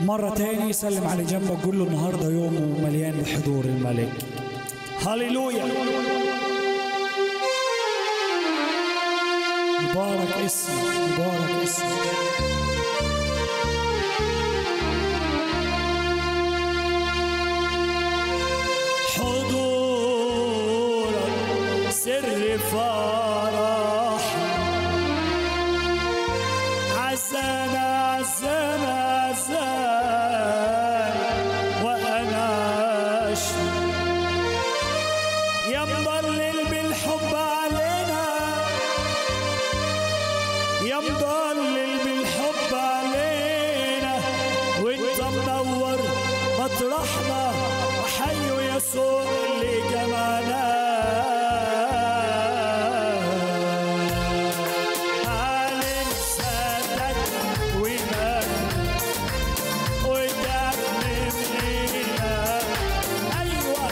مرة تاني سلم على جنبك قول له النهارده يومه مليان بحضور الملك هللويا مبارك اسمه مبارك اسمه حضورك سر فرح عزان عزان عزان وانا اشتاق يا مضلل بالحب علينا يا مضلل بالحب علينا وانت منور مطرحنا وحي يسوع اللي جمعنا علم سادك ومجد وتعلم لينا ايوه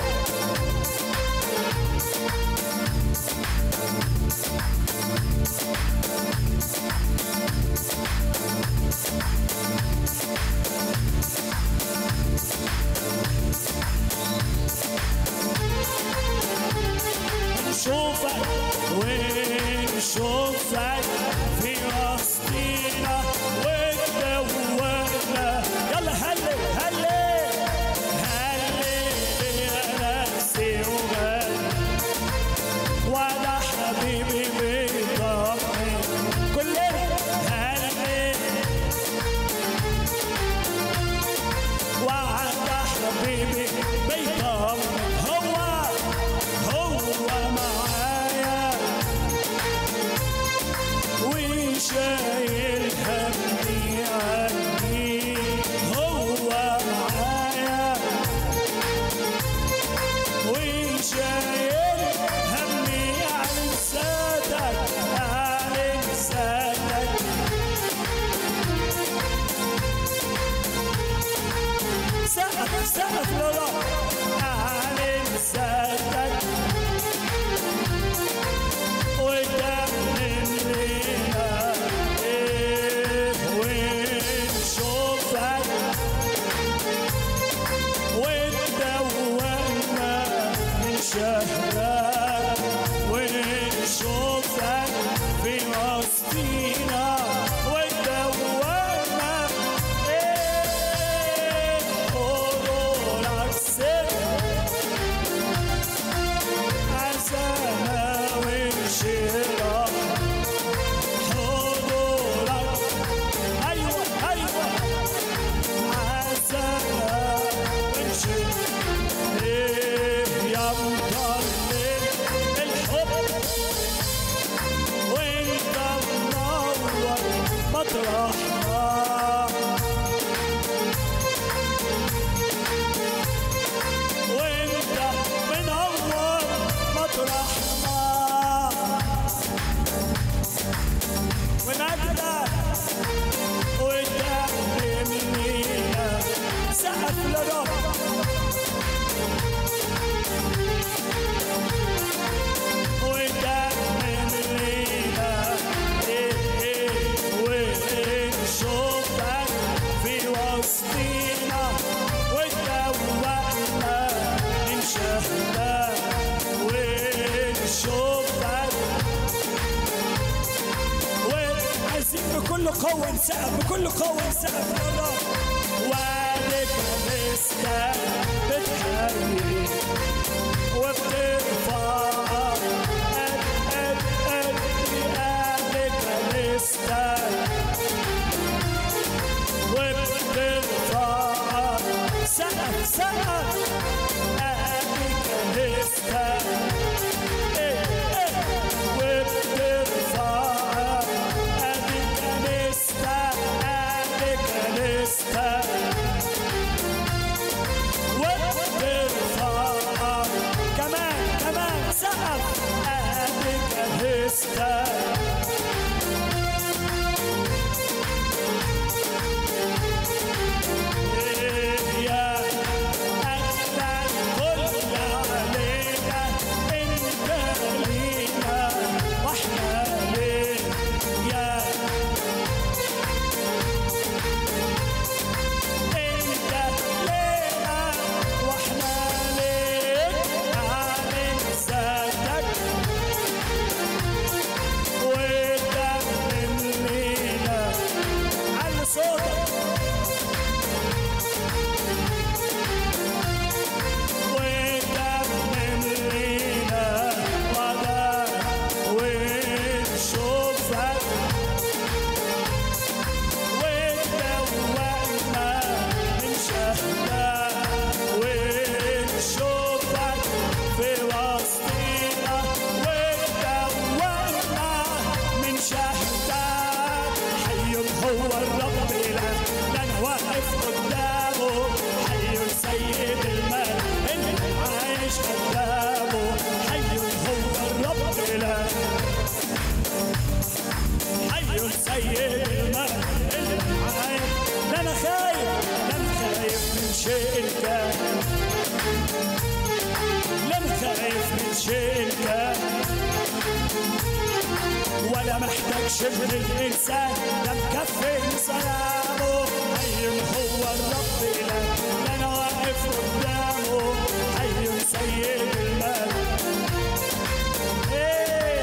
نشوفك ونشوفك في وسطينا وتدوقنا يلا هلي هلي هلي يا نفسي وغني وانا حبيبي بيطمن كلنا هلي وانا حبيبي بيطمن هو هو معايا وشايل همي عني هو معايا وشايل همي عن سادك عن سادك سقف سقف لله عن سادك وتأمن لينا إيه ونشوفك وتدوقنا من شهرك ونشوفك في وسطينا وتدوقنا إيه حضورك سر عزانا وانشراح حضورك ايوه ايوه عزانا وانشراح ايه يا مضلل الحب وانت منور مطرحنا وانت منور مطرحنا ونجدك وتعلم لينا سقف لرب وتعلم لينا ايه ايه ونشوفك في وسطينا وتدوقنا من شهدك ونشوفك وعايزين بكل قوة نسقف بكل قوة نسقف لله وعليك لسه بتحيي وبترفع قد قد قد قدك لسه وبترفع سقف سقف قدك لسه إيه إيه وبترفع قدك لسه قدك لسه وبترفع كمان كمان سقف قدك لسه إيه يا أجدع شيء كان ولا محتاجش من الانسان ده مكفي سلامه حي هو الرب اله ده انا واقف قدامه حي سيد المال إيه.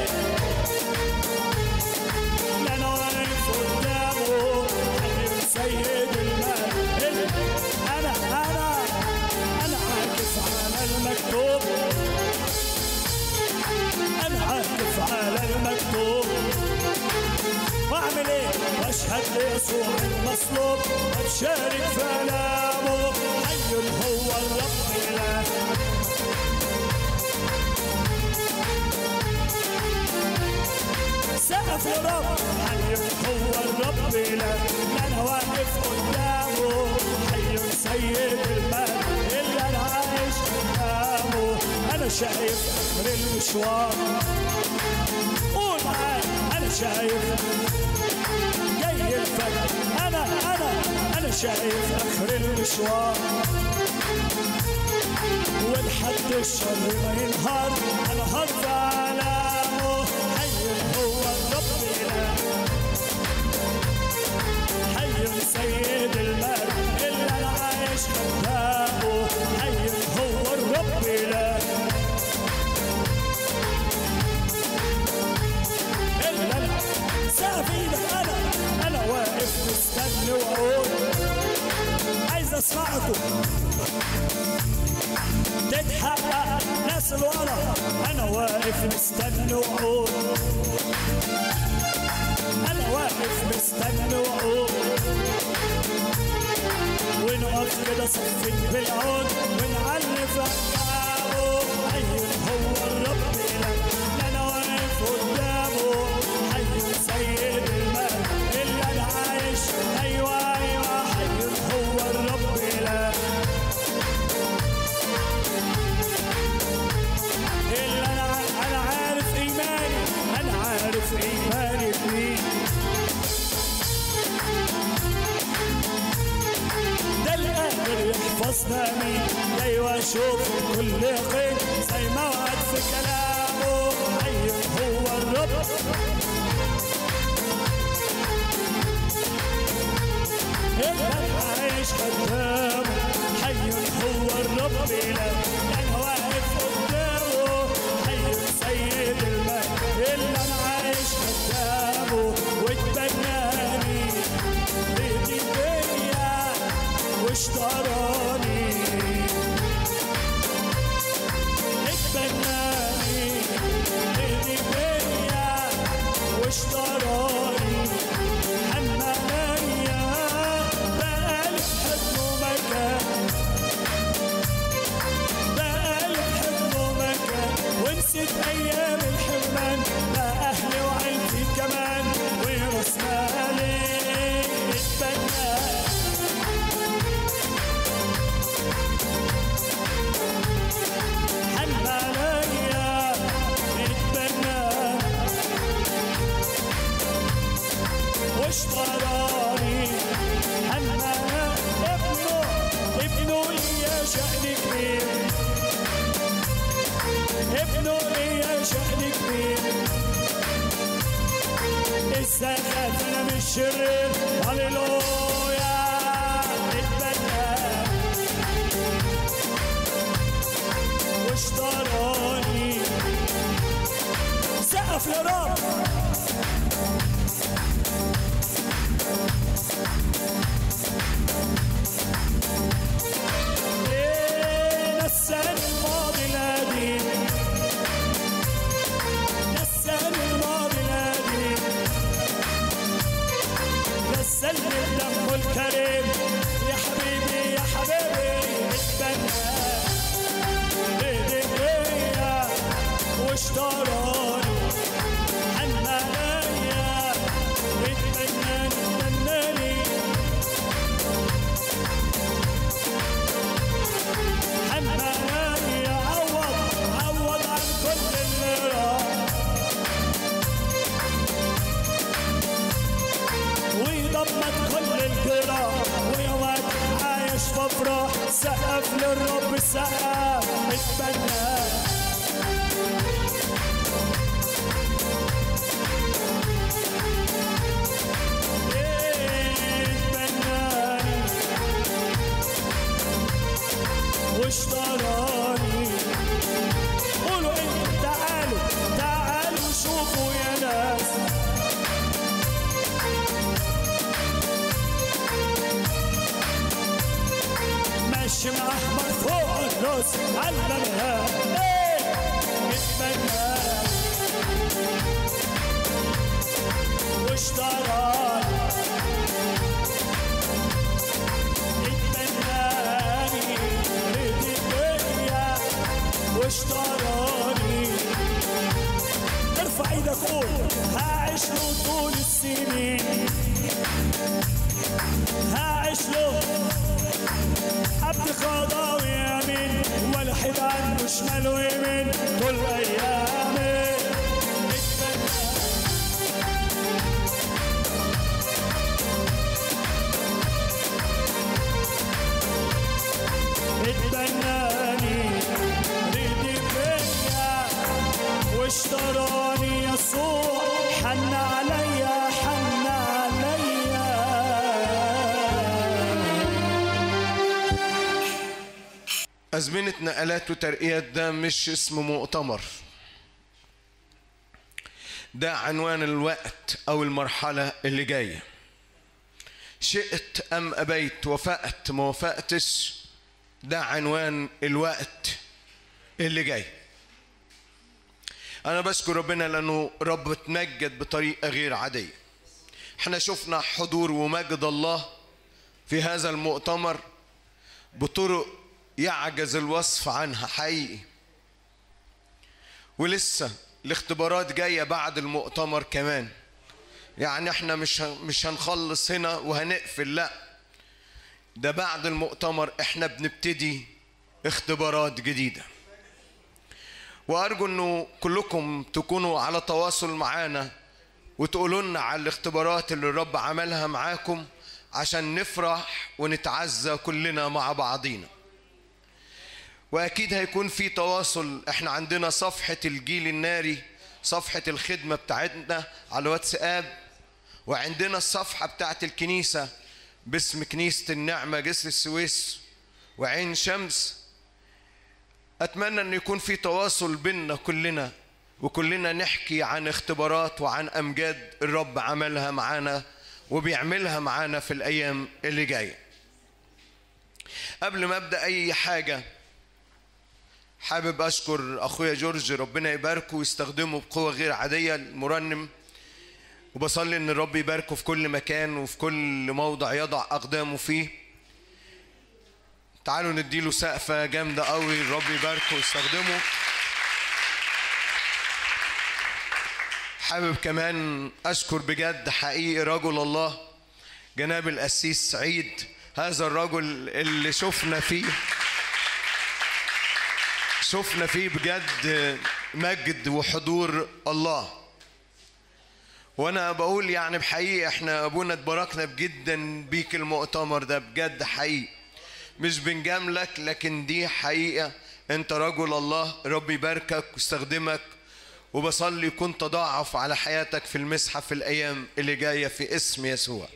ده انا واقف قدامه حي سيد المال إيه. انا انا انا عاكف على المكتوب انا عاكف على المكتوب واعمل ايه واشهد ليسوع المصلوب واشارك في الامه حي هو الرب اله سقف يا رب حي هو الرب اله انا واقف قدامه حي سيد المال اللي انا عايش قدامه انا شايف اخر المشوار قول معايا انا شايف جاي الفجر انا انا انا شايف اخر المشوار والحد الشر ما ينهار انا هرفع علامه حي هو الرب اله حي سيد المال اللي انا عايش خدامه حي هو الرب اله الا انا سقف ايدك انا انا واقف مستني واقول عايز اسمعكم تتحقق ناس الورا انا واقف مستني واقول انا واقف مستني واقول ونقف كده صفين بالعود ونعلي في أفكاره حي هو الرب إله أنا واقف قدامه حي سيد المال اللي أنا عايش أيوة أيوة حي هو الرب إله اللي أنا أنا عارف إيماني أنا عارف إيماني فيه ده القادر يحفظنا مين ايوه شوف كل قيد زي ما وعد في كلامه حي هو الرب اللي عايش قدامه حي هو الرب اله انا واقف قدامه حي سيد المال اللي انا عايش قدامه واتبناني بيدي بيا واشتراني اتبناني بيدي بيا واشتراني حملانيا بألف حضنه مكان بألف حضنه مكان ونسيت أيام الحرمان بقى أهلي وعيلتي كمان وراس مالي اتبناني حملانيا اتبناني واشتراني حنا ابنه ابنه ليا شأن كبير ابنه ليا شأن كبير ازاي خافنا من الشرير هللويا اتبنى واشتراني سقف يا رب إيه نساني الماضي القديم نساني الماضي القديم غسلني بدمه الكريم يا حبيبي يا حبيبي اتبنى ايديا واشتراني حنانيا اتبناني اتبناني حنانيا عوض عوض عن كل اللي راح ويضمن كل الجراح ويا وقت عايش في افراح سقف للرب سقف اتبنى اتبناني واشتراني قولوا انتوا تعالوا تعالوا شوفوا يا ناس ماشي مع احمر فوق الراس علمها ايه اتبناني واشتراني اتمناني ريت الدنيا واشتراني ارفع ايدك قول هعيش له طول السنين هعيش له عبد قضاء ويمين ولا حد عنه شمال ويمين طول ايامي اتمناني اتبناني ريد الدنيا واشتراني يسوع حن عليا حن عليا أزمنة نقلات وترقيات ده مش اسم مؤتمر ده عنوان الوقت أو المرحلة اللي جاية شئت أم أبيت وافقت ما وافقتش ده عنوان الوقت اللي جاي أنا بشكر ربنا لأنه رب تمجد بطريقة غير عادية احنا شفنا حضور ومجد الله في هذا المؤتمر بطرق يعجز الوصف عنها حقيقي ولسه الاختبارات جايه بعد المؤتمر كمان يعني احنا مش ه- مش هنخلص هنا وهنقفل لا ده بعد المؤتمر احنا بنبتدي اختبارات جديده وارجو انه كلكم تكونوا على تواصل معانا وتقولوا لنا على الاختبارات اللي الرب عملها معاكم عشان نفرح ونتعزى كلنا مع بعضينا واكيد هيكون في تواصل احنا عندنا صفحة الجيل الناري صفحة الخدمة بتاعتنا على واتساب وعندنا الصفحة بتاعت الكنيسة باسم كنيسة النعمة جسر السويس وعين شمس أتمنى أن يكون في تواصل بيننا كلنا وكلنا نحكي عن اختبارات وعن أمجاد الرب عملها معانا وبيعملها معانا في الأيام اللي جاية قبل ما أبدأ أي حاجة حابب أشكر أخويا جورج ربنا يباركه ويستخدمه بقوة غير عادية المرنم وبصلي إن الرب يباركه في كل مكان وفي كل موضع يضع أقدامه فيه تعالوا نديله سقفة جامدة قوي الرب يباركه ويستخدمه حابب كمان أشكر بجد حقيقي رجل الله جناب القسيس سعيد هذا الرجل اللي شفنا فيه شفنا فيه بجد مجد وحضور الله وانا بقول يعني بحقيقه احنا ابونا اتباركنا جدا بيك المؤتمر ده بجد حقيقي مش بنجاملك لكن دي حقيقه انت رجل الله ربي يباركك ويستخدمك وبصلي يكون تضاعف على حياتك في المسحه في الايام اللي جايه في اسم يسوع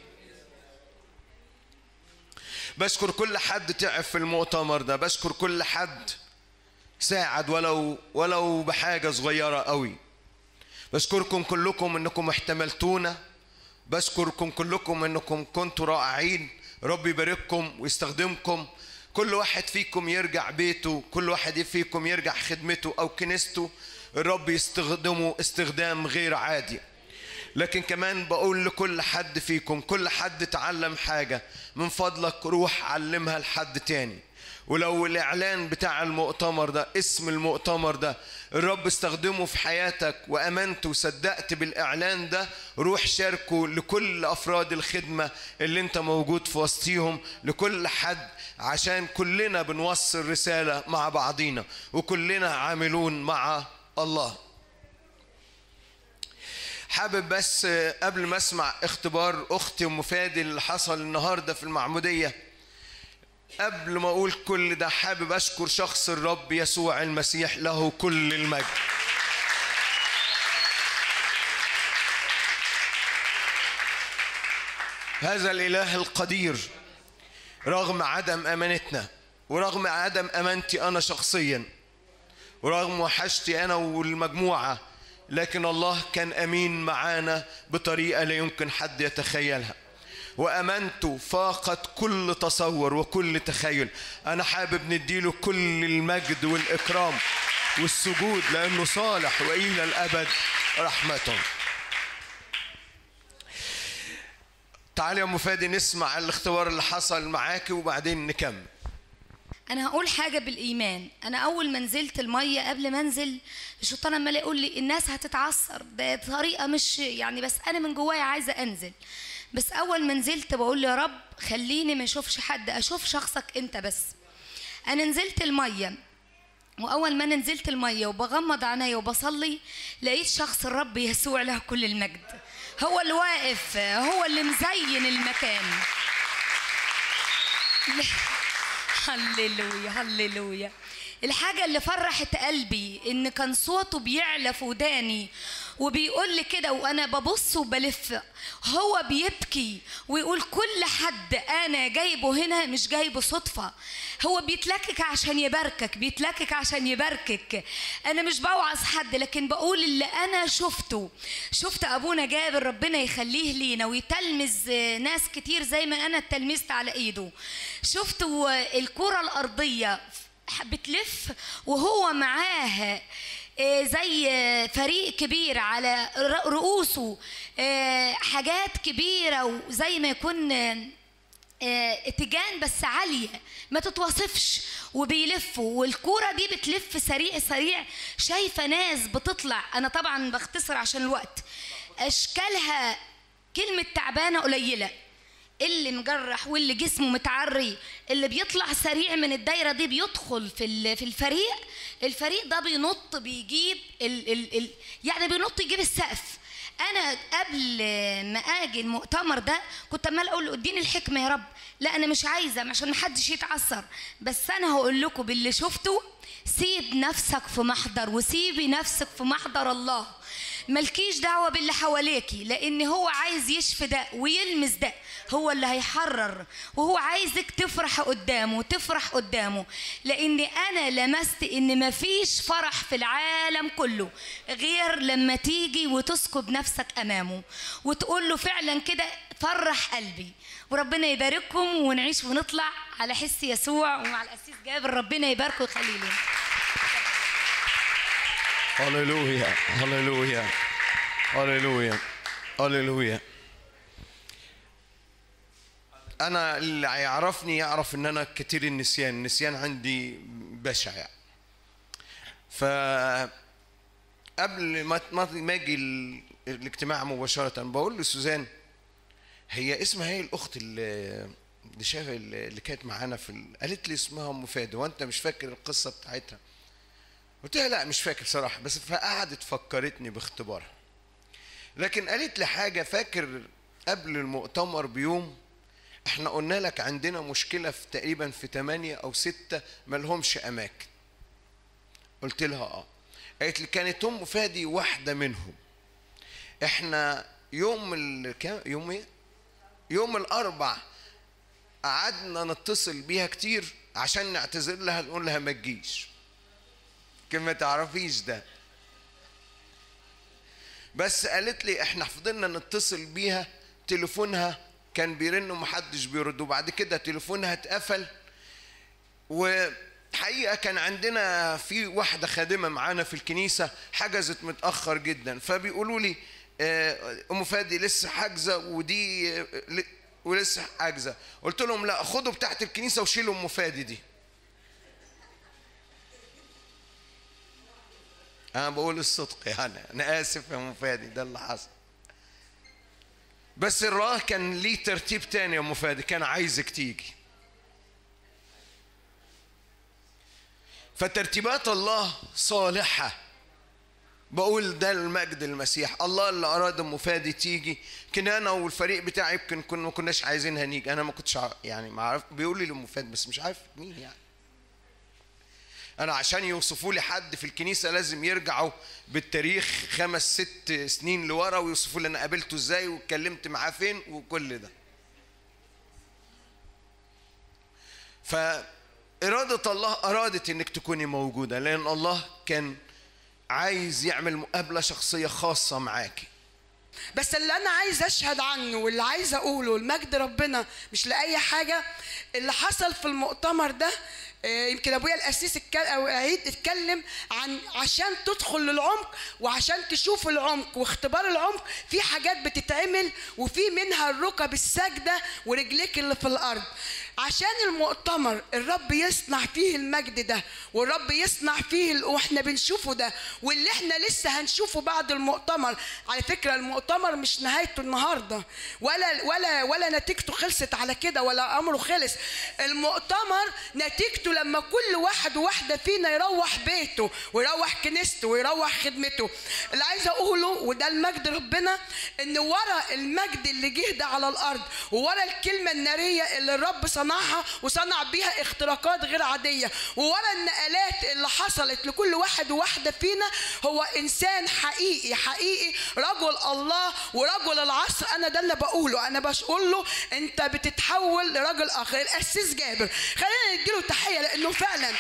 بشكر كل حد تعب في المؤتمر ده بشكر كل حد ساعد ولو ولو بحاجه صغيره قوي بشكركم كلكم انكم احتملتونا بشكركم كلكم انكم كنتوا رائعين رب يبارككم ويستخدمكم كل واحد فيكم يرجع بيته كل واحد فيكم يرجع خدمته او كنيسته الرب يستخدمه استخدام غير عادي لكن كمان بقول لكل حد فيكم كل حد تعلم حاجة من فضلك روح علمها لحد تاني ولو الإعلان بتاع المؤتمر ده اسم المؤتمر ده الرب استخدمه في حياتك وأمنت وصدقت بالإعلان ده روح شاركه لكل أفراد الخدمة اللي انت موجود في وسطيهم لكل حد عشان كلنا بنوصل رسالة مع بعضينا وكلنا عاملون مع الله حابب بس قبل ما اسمع اختبار اختي ام فادي اللي حصل النهارده في المعموديه قبل ما اقول كل ده حابب اشكر شخص الرب يسوع المسيح له كل المجد هذا الاله القدير رغم عدم امانتنا ورغم عدم امانتي انا شخصيا ورغم وحشتي انا والمجموعه لكن الله كان امين معانا بطريقه لا يمكن حد يتخيلها وامانته فاقت كل تصور وكل تخيل انا حابب نديله كل المجد والاكرام والسجود لانه صالح والى الابد رحمته تعالي يا مفادي نسمع الاختبار اللي حصل معاكي وبعدين نكمل انا هقول حاجه بالايمان انا اول ما نزلت الميه قبل ما انزل الشيطان عمال يقول لي الناس هتتعثر ده طريقه مش يعني بس انا من جوايا عايزه انزل بس اول ما نزلت بقول يا رب خليني ما اشوفش حد اشوف شخصك انت بس انا نزلت الميه واول ما أنا نزلت الميه وبغمض عينيا وبصلي لقيت شخص الرب يسوع له كل المجد هو اللي واقف هو اللي مزين المكان هللويا هللويا الحاجة اللي فرحت قلبي إن كان صوته بيعلى في وداني وبيقول لي كده وأنا ببص وبلف هو بيبكي ويقول كل حد أنا جايبه هنا مش جايبه صدفة هو بيتلكك عشان يباركك بيتلكك عشان يباركك أنا مش بوعظ حد لكن بقول اللي أنا شفته شفت أبونا جابر ربنا يخليه لينا ويتلمذ ناس كتير زي ما أنا اتلمذت على إيده شفت الكرة الأرضية بتلف وهو معاه آه، زي آه، فريق كبير على ر- رؤوسه آه، حاجات كبيرة وزي ما يكون آه، آه، اتجان بس عالية ما تتوصفش وبيلفوا والكورة دي بتلف سريع سريع شايفة ناس بتطلع أنا طبعا بختصر عشان الوقت أشكالها كلمة تعبانة قليلة اللي مجرح واللي جسمه متعري اللي بيطلع سريع من الدايره دي بيدخل في ال- في الفريق الفريق ده بينط بيجيب ال ال ال يعني بينط يجيب السقف انا قبل ما اجي المؤتمر ده كنت عمال اقول له اديني الحكمه يا رب لا انا مش عايزه عشان محدش يتعثر بس انا هقول لكم باللي شفته سيب نفسك في محضر وسيبي نفسك في محضر الله ملكيش دعوة باللي حواليكي لأن هو عايز يشفي ده ويلمس ده هو اللي هيحرر وهو عايزك تفرح قدامه وتفرح قدامه لأن أنا لمست إن مفيش فرح في العالم كله غير لما تيجي وتسكب نفسك أمامه وتقول له فعلا كده فرح قلبي وربنا يبارككم ونعيش ونطلع على حس يسوع ومع الأسيس جابر ربنا يباركه ويخليه لنا هللويا هللويا هللويا هللويا انا اللي هيعرفني يعرف ان انا كتير النسيان النسيان عندي بشع يعني. ف قبل ما ما ما اجي ال- الاجتماع مباشره بقول لسوزان هي اسمها ايه الاخت اللي اللي شاف اللي كانت معانا في ال... قالت لي اسمها ام فادي وانت مش فاكر القصه بتاعتها قلت لها لا مش فاكر صراحة بس فقعدت فكرتني باختبارها لكن قالت لي حاجة فاكر قبل المؤتمر بيوم احنا قلنا لك عندنا مشكلة في تقريبا في ثمانية أو ستة ملهمش أماكن قلت لها اه قالت لي كانت أم فادي واحدة منهم احنا يوم ال... كام- يوم ايه؟ يوم الأربع قعدنا نتصل بيها كتير عشان نعتذر لها نقول لها ما تجيش يمكن ما تعرفيش ده بس قالت لي احنا فضلنا نتصل بيها تليفونها كان بيرن ومحدش بيرد وبعد كده تليفونها اتقفل وحقيقة كان عندنا في واحدة خادمة معانا في الكنيسة حجزت متأخر جدا فبيقولوا لي آه، أم فادي لسه حاجزة ودي آه، ل- ولسه حاجزة قلت لهم لا خدوا بتاعت الكنيسة وشيلوا أم فادي دي انا بقول الصدق يعني انا اسف يا ام فادي ده اللي حصل بس الراه كان ليه ترتيب تاني يا ام فادي كان عايزك تيجي فترتيبات الله صالحه بقول ده المجد المسيح الله اللي اراد ام فادي تيجي كنا انا والفريق بتاعي يمكن كنا ما كناش عايزينها نيجي انا ما كنتش عارف يعني ما عارف بيقول لي لام فادي بس مش عارف مين يعني انا عشان يوصفوا لي حد في الكنيسه لازم يرجعوا بالتاريخ خمس ست سنين لورا ويوصفوا لي انا قابلته ازاي واتكلمت معاه فين وكل ده فإرادة الله أرادت إنك تكوني موجودة لأن الله كان عايز يعمل مقابلة شخصية خاصة معاكي بس اللي انا عايز اشهد عنه واللي عايز اقوله المجد ربنا مش لاي حاجه اللي حصل في المؤتمر ده آه، يمكن ابويا القسيس اتكلم او عيد اتكلم عن عشان تدخل للعمق وعشان تشوف العمق واختبار العمق في حاجات بتتعمل وفي منها الركب الساجده ورجليك اللي في الارض عشان المؤتمر الرب يصنع فيه المجد ده والرب يصنع فيه ال- واحنا بنشوفه ده واللي احنا لسه هنشوفه بعد المؤتمر على فكره المؤتمر مش نهايته النهارده ولا ولا ولا نتيجته خلصت على كده ولا امره خلص المؤتمر نتيجته لما كل واحد وواحده فينا يروح بيته ويروح كنيسته ويروح خدمته اللي عايزه اقوله وده المجد ربنا ان ورا المجد اللي جه ده على الارض وورا الكلمه الناريه اللي الرب صنعها وصنع بيها اختراقات غير عاديه وورا النقلات اللي حصلت لكل واحد وواحده فينا هو انسان حقيقي حقيقي رجل الله ورجل العصر انا ده اللي بقوله انا بقول له انت بتتحول لرجل اخر القسيس جابر خلينا نديله تحيه لانه فعلا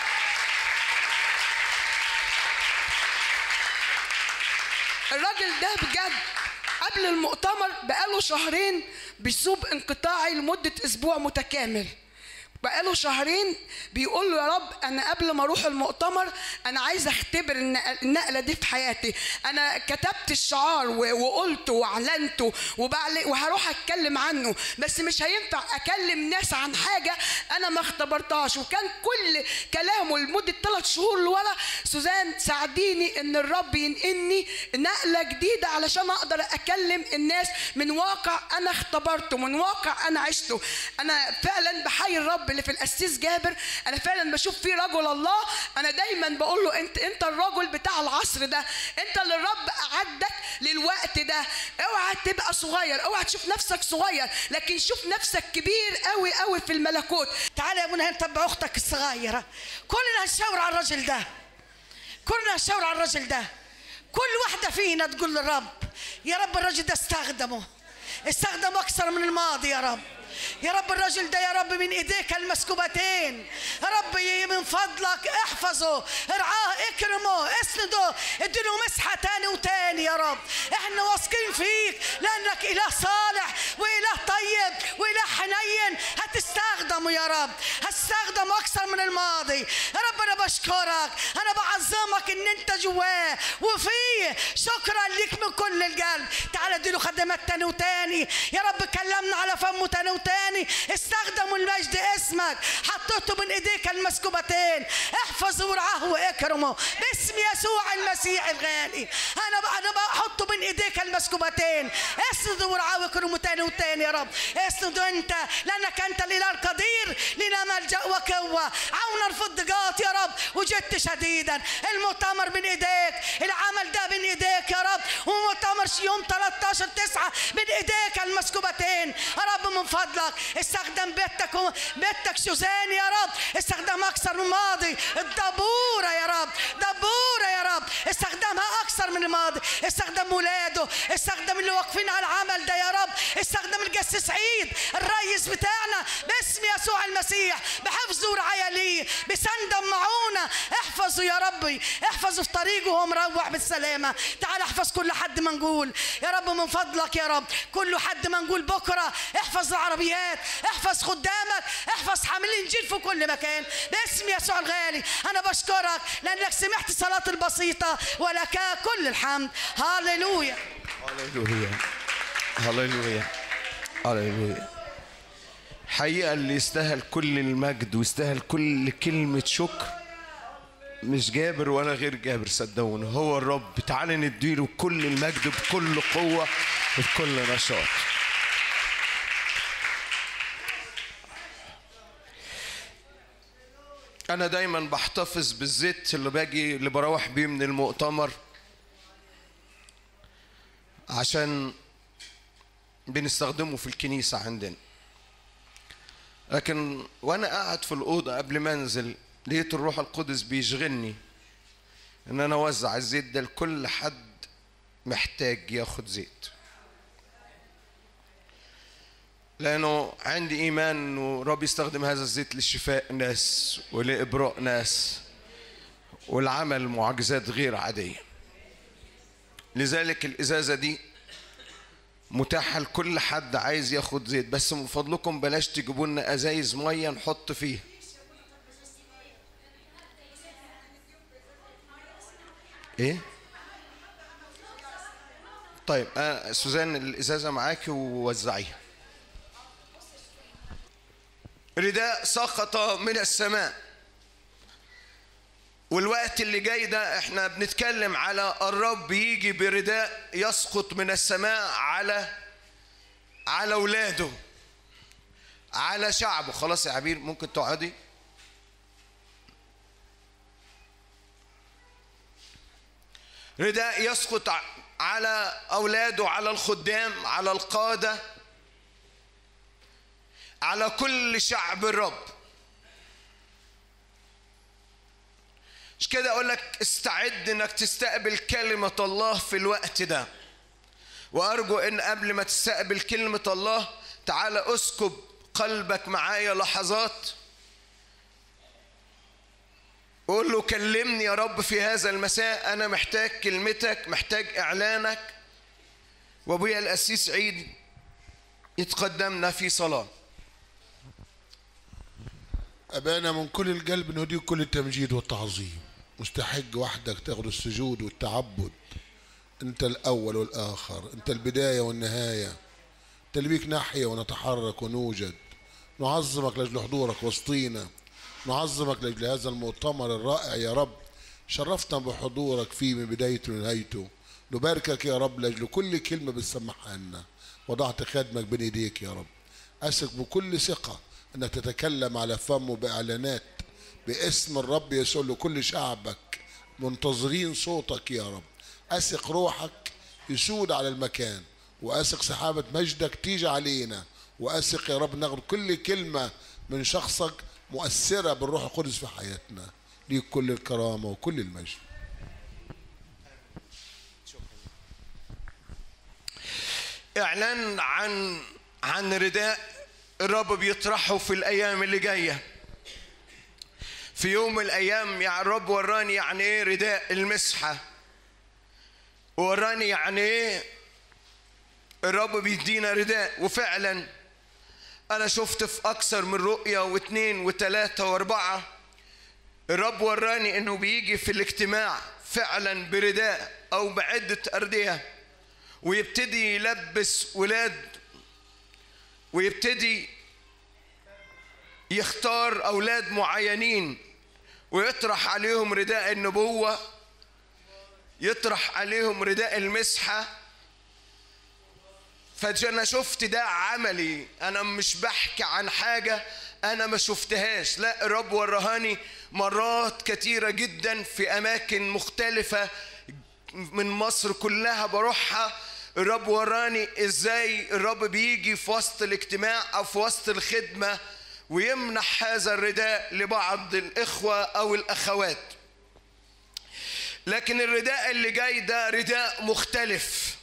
الراجل ده بجد قبل المؤتمر بقاله شهرين بيصوب انقطاعي لمدة أسبوع متكامل بقاله شهرين بيقول له يا رب انا قبل ما اروح المؤتمر انا عايز اختبر النق- النقله دي في حياتي انا كتبت الشعار و- وقلته واعلنته وبعل- وهروح اتكلم عنه بس مش هينفع اكلم ناس عن حاجه انا ما اختبرتهاش وكان كل كلامه لمده ثلاث شهور لورا سوزان ساعديني ان الرب ينقلني نقله جديده علشان اقدر اكلم الناس من واقع انا اختبرته من واقع انا عشته انا فعلا بحيي الرب اللي في القسيس جابر انا فعلا بشوف فيه رجل الله انا دايما بقول له انت انت الرجل بتاع العصر ده انت اللي الرب اعدك للوقت ده اوعى تبقى صغير اوعى تشوف نفسك صغير لكن شوف نفسك كبير قوي قوي في الملكوت تعالى يا ابونا نتبع اختك الصغيره كلنا نشاور على الرجل ده كلنا نشاور على الرجل ده كل واحده فينا تقول للرب يا رب الرجل ده استخدمه استخدمه اكثر من الماضي يا رب يا رب الرجل ده يا رب من ايديك المسكوبتين يا رب ي- من فضلك احفظه ارعاه اكرمه اسنده اديله مسحه تاني وتاني يا رب احنا واثقين فيك لانك اله صالح واله طيب واله حنين هتستخدمه يا رب هتستخدمه اكثر من الماضي يا رب انا بشكرك انا بعظمك ان انت جواه وفيه شكرا ليك من كل القلب تعال اديله خدمات تاني وتاني يا رب كلمنا على فمه تاني وتاني استخدموا المجد اسمك حطيته من ايديك المسكوبتين احفظه ورعاه واكرمه باسم يسوع المسيح الغالي انا بقى انا بحطه من ايديك المسكوبتين اسنده ورعاه واكرمه تاني وتاني يا رب اسنده انت لانك انت الاله القدير لنا ملجا وقوه عونا في الضيقات يا رب وجدت شديدا المؤتمر من ايديك العمل ده من ايديك يا رب ومؤتمر يوم 13 9 من ايديك المسكوبتين يا رب من فضلك استخدم بيتك و- بيتك سوزان يا رب استخدم اكثر من الماضي الدبوره يا رب دبوره يا رب استخدمها اكثر من الماضي استخدم ولاده استخدم اللي واقفين على العمل ده يا رب استخدم الجس سعيد الرئيس بتاعنا باسم يسوع المسيح بحفظه ورعايه ليه بسنده معونه احفظه يا ربي احفظه في طريقه وهو مروح بالسلامه تعال احفظ كل حد منقول يا رب من فضلك يا رب كل حد منقول بكره احفظ العربيات احفظ خدامك احفظ حامل الانجيل في كل مكان باسم يسوع الغالي انا بشكرك لانك سمعت صلاه البسيطه ولك كل الحمد هاليلويا هللويا هللويا هللويا حقيقة اللي يستاهل كل المجد ويستاهل كل كلمة شكر مش جابر ولا غير جابر صدقوني هو الرب تعالى نديله كل المجد بكل قوة وبكل نشاط أنا دايما بحتفظ بالزيت اللي باجي اللي بروح بيه من المؤتمر عشان بنستخدمه في الكنيسة عندنا لكن وأنا قاعد في الأوضة قبل ما أنزل لقيت الروح القدس بيشغلني إن أنا أوزع الزيت ده لكل حد محتاج ياخد زيت لانه عندي ايمان انه رب يستخدم هذا الزيت لشفاء ناس ولابراء ناس والعمل معجزات غير عاديه لذلك الازازه دي متاحه لكل حد عايز ياخد زيت بس من فضلكم بلاش تجيبوا لنا ازايز ميه نحط فيها ايه طيب آه سوزان الازازه معاكي ووزعيها رداء سقط من السماء والوقت اللي جاي ده احنا بنتكلم على الرب يجي برداء يسقط من السماء على على اولاده على شعبه خلاص يا عبير ممكن تقعدي رداء يسقط ع- على اولاده على الخدام على القاده على كل شعب الرب مش كده اقول لك استعد انك تستقبل كلمه الله في الوقت ده وارجو ان قبل ما تستقبل كلمه الله تعالى اسكب قلبك معايا لحظات قول له كلمني يا رب في هذا المساء انا محتاج كلمتك محتاج اعلانك وابويا القسيس عيد يتقدمنا في صلاه أبانا من كل القلب نهديك كل التمجيد والتعظيم مستحق وحدك تاخذ السجود والتعبد أنت الأول والآخر أنت البداية والنهاية أنت اللي بيك نحيا ونتحرك ونوجد نعظمك لأجل حضورك وسطينا نعظمك لأجل هذا المؤتمر الرائع يا رب شرفتنا بحضورك فيه من بدايته لنهايته نباركك يا رب لأجل كل كلمة بتسمعها لنا وضعت خدمك بين ايديك يا رب أثق بكل ثقة أنك تتكلم على فمه بإعلانات باسم الرب يسوع لكل شعبك منتظرين صوتك يا رب أثق روحك يسود على المكان وأثق سحابة مجدك تيجي علينا وأثق يا رب ناخد كل كلمة من شخصك مؤثرة بالروح القدس في حياتنا ليك كل الكرامة وكل المجد اعلان عن عن رداء الرب بيطرحه في الايام اللي جايه في يوم من الايام يعني الرب وراني يعني ايه رداء المسحه وراني يعني ايه الرب بيدينا رداء وفعلا انا شفت في اكثر من رؤيه واثنين وثلاثه واربعه الرب وراني انه بيجي في الاجتماع فعلا برداء او بعده ارديه ويبتدي يلبس ولاد ويبتدي يختار اولاد معينين ويطرح عليهم رداء النبوه يطرح عليهم رداء المسحه فانا شفت ده عملي انا مش بحكي عن حاجه انا ما شفتهاش لا الرب ورهاني مرات كتيره جدا في اماكن مختلفه من مصر كلها بروحها الرب وراني ازاي الرب بيجي في وسط الاجتماع او في وسط الخدمه ويمنح هذا الرداء لبعض الاخوه او الاخوات لكن الرداء اللي جاي ده رداء مختلف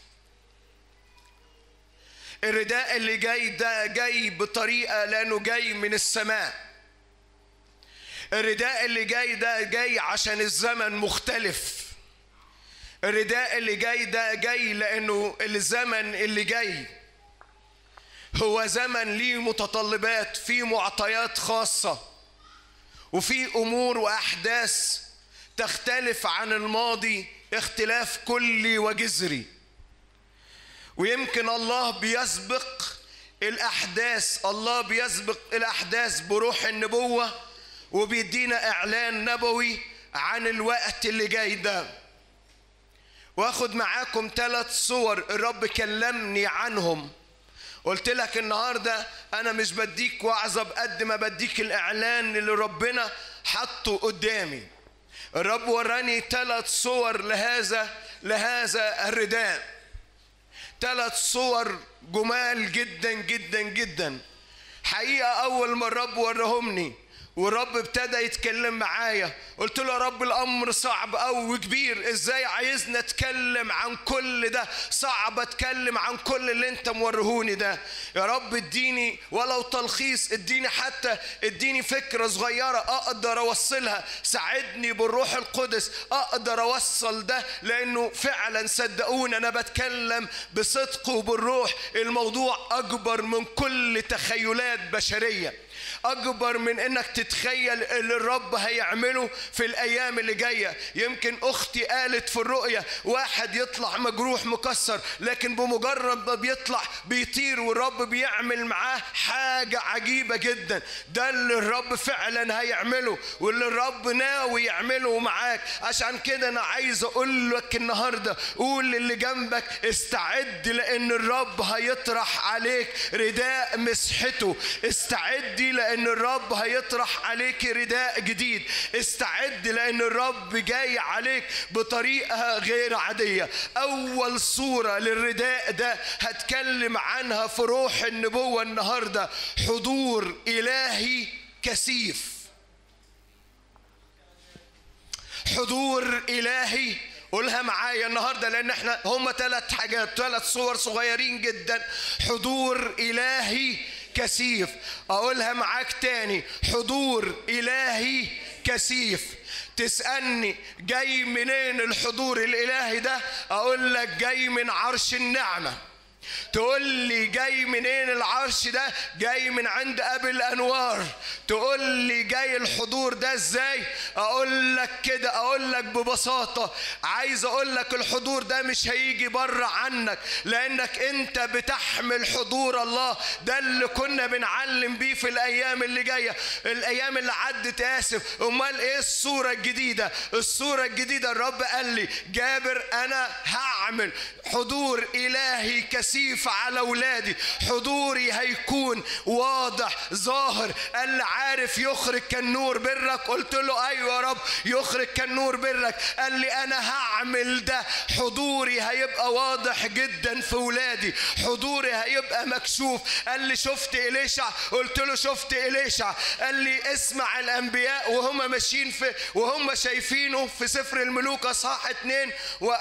الرداء اللي جاي ده جاي بطريقه لانه جاي من السماء الرداء اللي جاي ده جاي عشان الزمن مختلف الرداء اللي جاي ده جاي لانه الزمن اللي جاي هو زمن ليه متطلبات فيه معطيات خاصه وفي امور واحداث تختلف عن الماضي اختلاف كلي وجذري ويمكن الله بيسبق الاحداث الله بيسبق الاحداث بروح النبوه وبيدينا اعلان نبوي عن الوقت اللي جاي ده واخد معاكم ثلاث صور الرب كلمني عنهم قلت لك النهارده انا مش بديك وعظه بقد ما بديك الاعلان اللي ربنا حطه قدامي الرب وراني ثلاث صور لهذا لهذا الرداء ثلاث صور جمال جدا جدا جدا حقيقه اول ما الرب ورهمني والرب ابتدى يتكلم معايا قلت له يا رب الامر صعب قوي وكبير ازاي عايزنا اتكلم عن كل ده صعب اتكلم عن كل اللي انت مورهوني ده يا رب اديني ولو تلخيص اديني حتى اديني فكره صغيره اقدر اوصلها ساعدني بالروح القدس اقدر اوصل ده لانه فعلا صدقوني انا بتكلم بصدق وبالروح الموضوع اكبر من كل تخيلات بشريه اكبر من انك تتخيل اللي الرب هيعمله في الايام اللي جايه يمكن اختي قالت في الرؤيه واحد يطلع مجروح مكسر لكن بمجرد ما بيطلع بيطير والرب بيعمل معاه حاجه عجيبه جدا ده اللي الرب فعلا هيعمله واللي الرب ناوي يعمله معاك عشان كده انا عايز اقول لك النهارده قول للي جنبك استعد لان الرب هيطرح عليك رداء مسحته استعدي لان الرب هيطرح عليك رداء جديد استعد لان الرب جاي عليك بطريقه غير عاديه اول صوره للرداء ده هتكلم عنها في روح النبوه النهارده حضور الهي كثيف حضور الهي قولها معايا النهارده لان احنا هم ثلاث حاجات ثلاث صور صغيرين جدا حضور الهي كثيف اقولها معاك تاني حضور الهي كثيف تسألني جاي منين الحضور الإلهي ده أقول لك جاي من عرش النعمة تقول لي جاي منين العرش ده جاي من عند ابي الانوار تقول لي جاي الحضور ده ازاي اقول لك كده اقول لك ببساطه عايز اقول لك الحضور ده مش هيجي بره عنك لانك انت بتحمل حضور الله ده اللي كنا بنعلم بيه في الايام اللي جايه الايام اللي عدت اسف امال ايه الصوره الجديده الصوره الجديده الرب قال لي جابر انا هعمل حضور الهي كثيف على اولادي حضوري هيكون واضح ظاهر قال لي عارف يخرج كالنور برك قلت له ايوه يا رب يخرج كالنور برك قال لي انا هعمل ده حضوري هيبقى واضح جدا في ولادي حضوري هيبقى مكشوف قال لي شفت إليشع قلت له شفت إليشع قال لي اسمع الأنبياء وهم ماشيين في وهم شايفينه في سفر الملوك أصحاح اتنين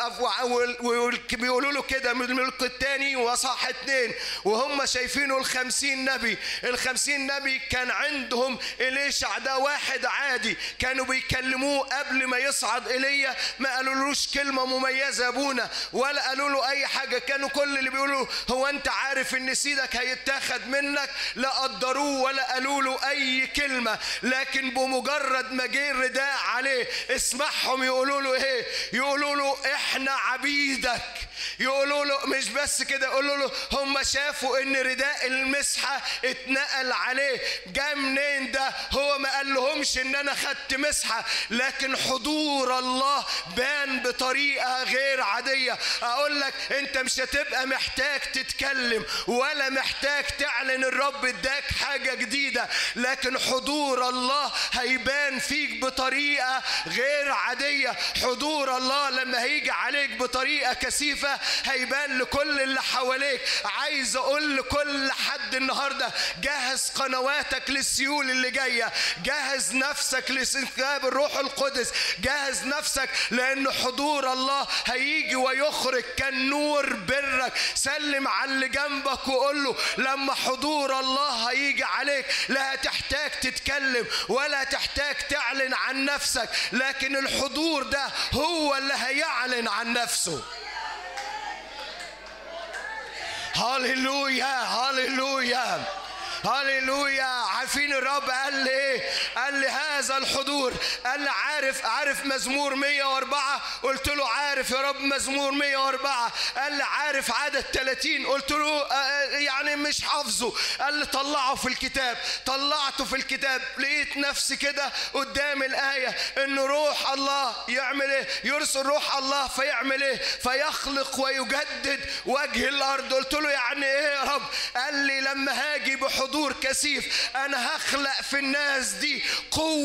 وبيقولوا له كده من الملك التاني وأصحاح اتنين وهم شايفينه الخمسين نبي الخمسين نبي كان عندهم إليشع ده واحد عادي كانوا بيكلموه قبل ما يصعد إيليا ما قالولوش كلمة مميزة يا أبونا ولا قالوا له أي حاجة كانوا كل اللي بيقولوا هو أنت عارف إن سيدك هيتاخد منك لا قدروه ولا قالوا له أي كلمة لكن بمجرد ما جه الرداء عليه اسمعهم يقولوا له إيه يقولوا له إحنا عبيدك يقولوا له مش بس كده يقولوا له هم شافوا ان رداء المسحه اتنقل عليه جاء منين ده هو ما قال لهمش ان انا خدت مسحه لكن حضور الله بان بطريقه غير عاديه اقول لك انت مش هتبقى محتاج تتكلم ولا محتاج تعلن الرب اداك حاجه جديده لكن حضور الله هيبان فيك بطريقه غير عاديه حضور الله لما هيجي عليك بطريقه كثيفه هيبان لكل اللي حواليك عايز اقول لكل حد النهارده جهز قنواتك للسيول اللي جايه جهز نفسك لاستنكاب الروح القدس جهز نفسك لان حضور الله هيجي ويخرج كالنور برك سلم على اللي جنبك وقول له لما حضور الله هيجي عليك لا تحتاج تتكلم ولا تحتاج تعلن عن نفسك لكن الحضور ده هو اللي هيعلن عن نفسه هللويا هللويا هللويا عارفين الرب قال لي ايه قال لي هذا الحضور قال لي عارف عارف مزمور 104 قلت له عارف يا رب مزمور 104 قال لي عارف عدد 30 قلت له آه يعني مش حافظه قال لي طلعه في الكتاب طلعته في الكتاب لقيت نفسي كده قدام الآية ان روح الله يعمل ايه يرسل روح الله فيعمل ايه فيخلق ويجدد وجه الارض قلت له يعني ايه يا رب قال لي لما هاجي بحضور حضور كثيف انا هخلق في الناس دي قوة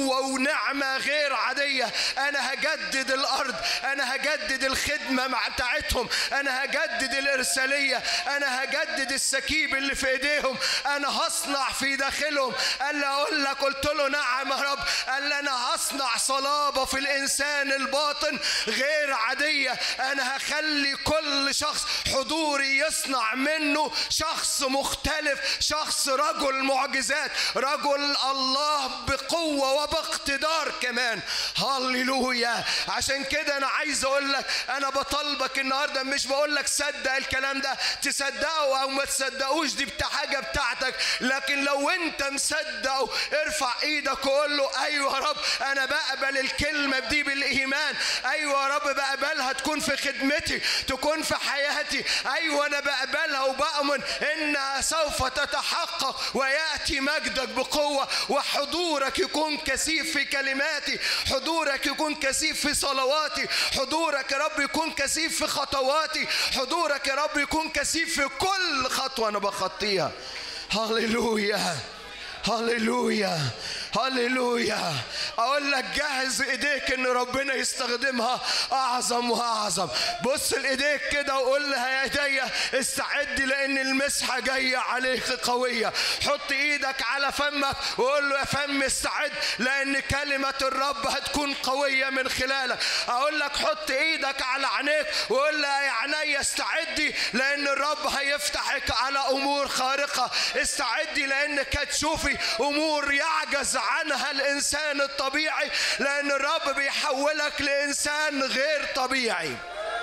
بقوة ونعمة غير عادية أنا هجدد الأرض أنا هجدد الخدمة مع بتاعتهم أنا هجدد الإرسالية أنا هجدد السكيب اللي في إيديهم أنا هصنع في داخلهم قال لي أقول لك قلت له نعم يا رب قال لي أنا هصنع صلابة في الإنسان الباطن غير عادية أنا هخلي كل شخص حضوري يصنع منه شخص مختلف شخص رجل معجزات رجل الله بقوة وباقتدار كمان هللويا عشان كده أنا عايز أقول لك أنا بطلبك النهاردة مش بقول لك صدق الكلام ده تصدقه أو ما تصدقوش دي بتاع حاجة بتاعتك لكن لو أنت مصدقه ارفع إيدك وقول له أيوة يا رب أنا بقبل الكلمة دي بالإيمان أيوة يا رب بقبلها تكون في خدمتي تكون في حياتي أيوة أنا بقبلها وبأمن إنها سوف تتحقق ويأتي مجدك بقوة وحضورك يكون كثيف في كلماتي حضورك يكون كثيف في صلواتي حضورك يا رب يكون كثيف في خطواتي حضورك يا رب يكون كثيف في كل خطوة أنا بخطيها هللويا هللويا هللويا اقول لك جهز ايديك ان ربنا يستخدمها اعظم واعظم بص لايديك كده وقول لها يا ايديا استعدي لان المسحه جايه عليك قويه حط ايدك على فمك وقول له يا فم استعد لان كلمه الرب هتكون قويه من خلالك اقول لك حط ايدك على عينيك وقول لها يا عينيا استعدي لان الرب هيفتحك على امور خارقه استعدي لانك هتشوفي امور يعجز عنها الانسان الطبيعي لان الرب بيحولك لانسان غير طبيعي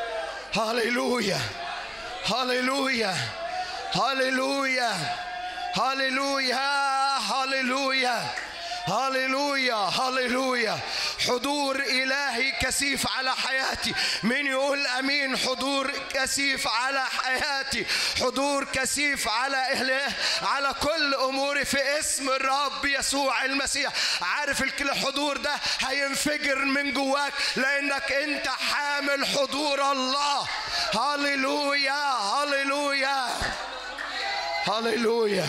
هللويا هللويا هللويا هللويا هللويا هللويا هللويا حضور إلهي كثيف على حياتي من يقول أمين حضور كثيف على حياتي حضور كثيف على إله على كل أموري في اسم الرب يسوع المسيح عارف الحضور ده هينفجر من جواك لأنك أنت حامل حضور الله هللويا هللويا هللويا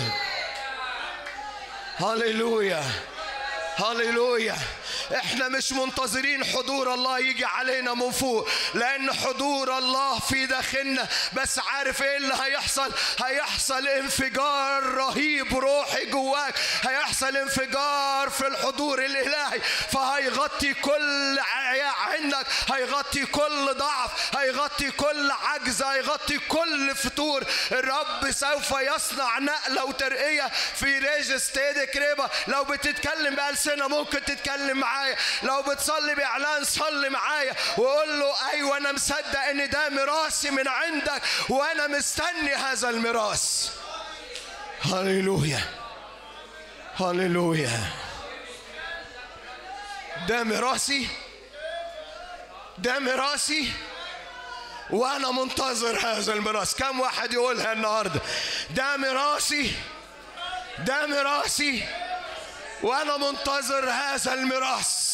هللويا هللويا احنا مش منتظرين حضور الله يجي علينا من فوق لان حضور الله في داخلنا بس عارف ايه اللي هيحصل هيحصل انفجار رهيب روحي جواك هيحصل انفجار في الحضور الالهي فهيغطي كل عندك هيغطي كل ضعف هيغطي كل عجز هيغطي كل فتور الرب سوف يصنع نقلة وترقية في ريج ستيد كريبا لو بتتكلم بألسنة ممكن تتكلم معايا لو بتصلي بإعلان صلي معايا وقول له أيوة أنا مصدق إن ده ميراثي من عندك وأنا مستني هذا الميراث هللويا هللويا ده ميراثي ده ميراثي وانا منتظر هذا الميراث كم واحد يقولها النهارده ده ميراثي ده ميراثي وانا منتظر هذا الميراث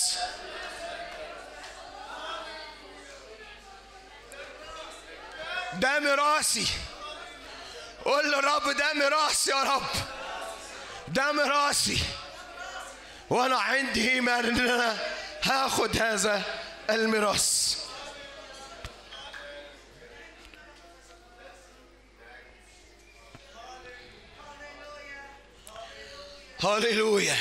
ده ميراثي قول للرب ده ميراثي يا رب ده ميراثي وانا عندي ايمان ان انا هاخد هذا الميراث هللويا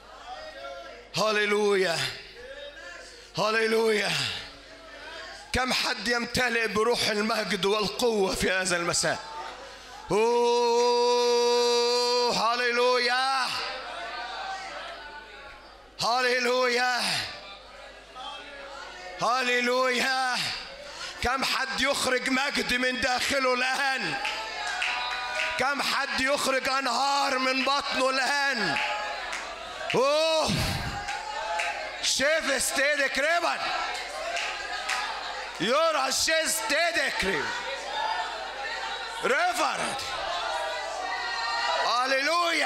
هللويا هللويا كم حد يمتلئ بروح المجد والقوة في هذا المساء أوه هللويا هللويا هللويا كم حد يخرج مجد من داخله الآن كم حد يخرج أنهار من بطنه الآن أوه شيف استيدك ريبان يورا شيف استيدك ريبان ريفرد هللويا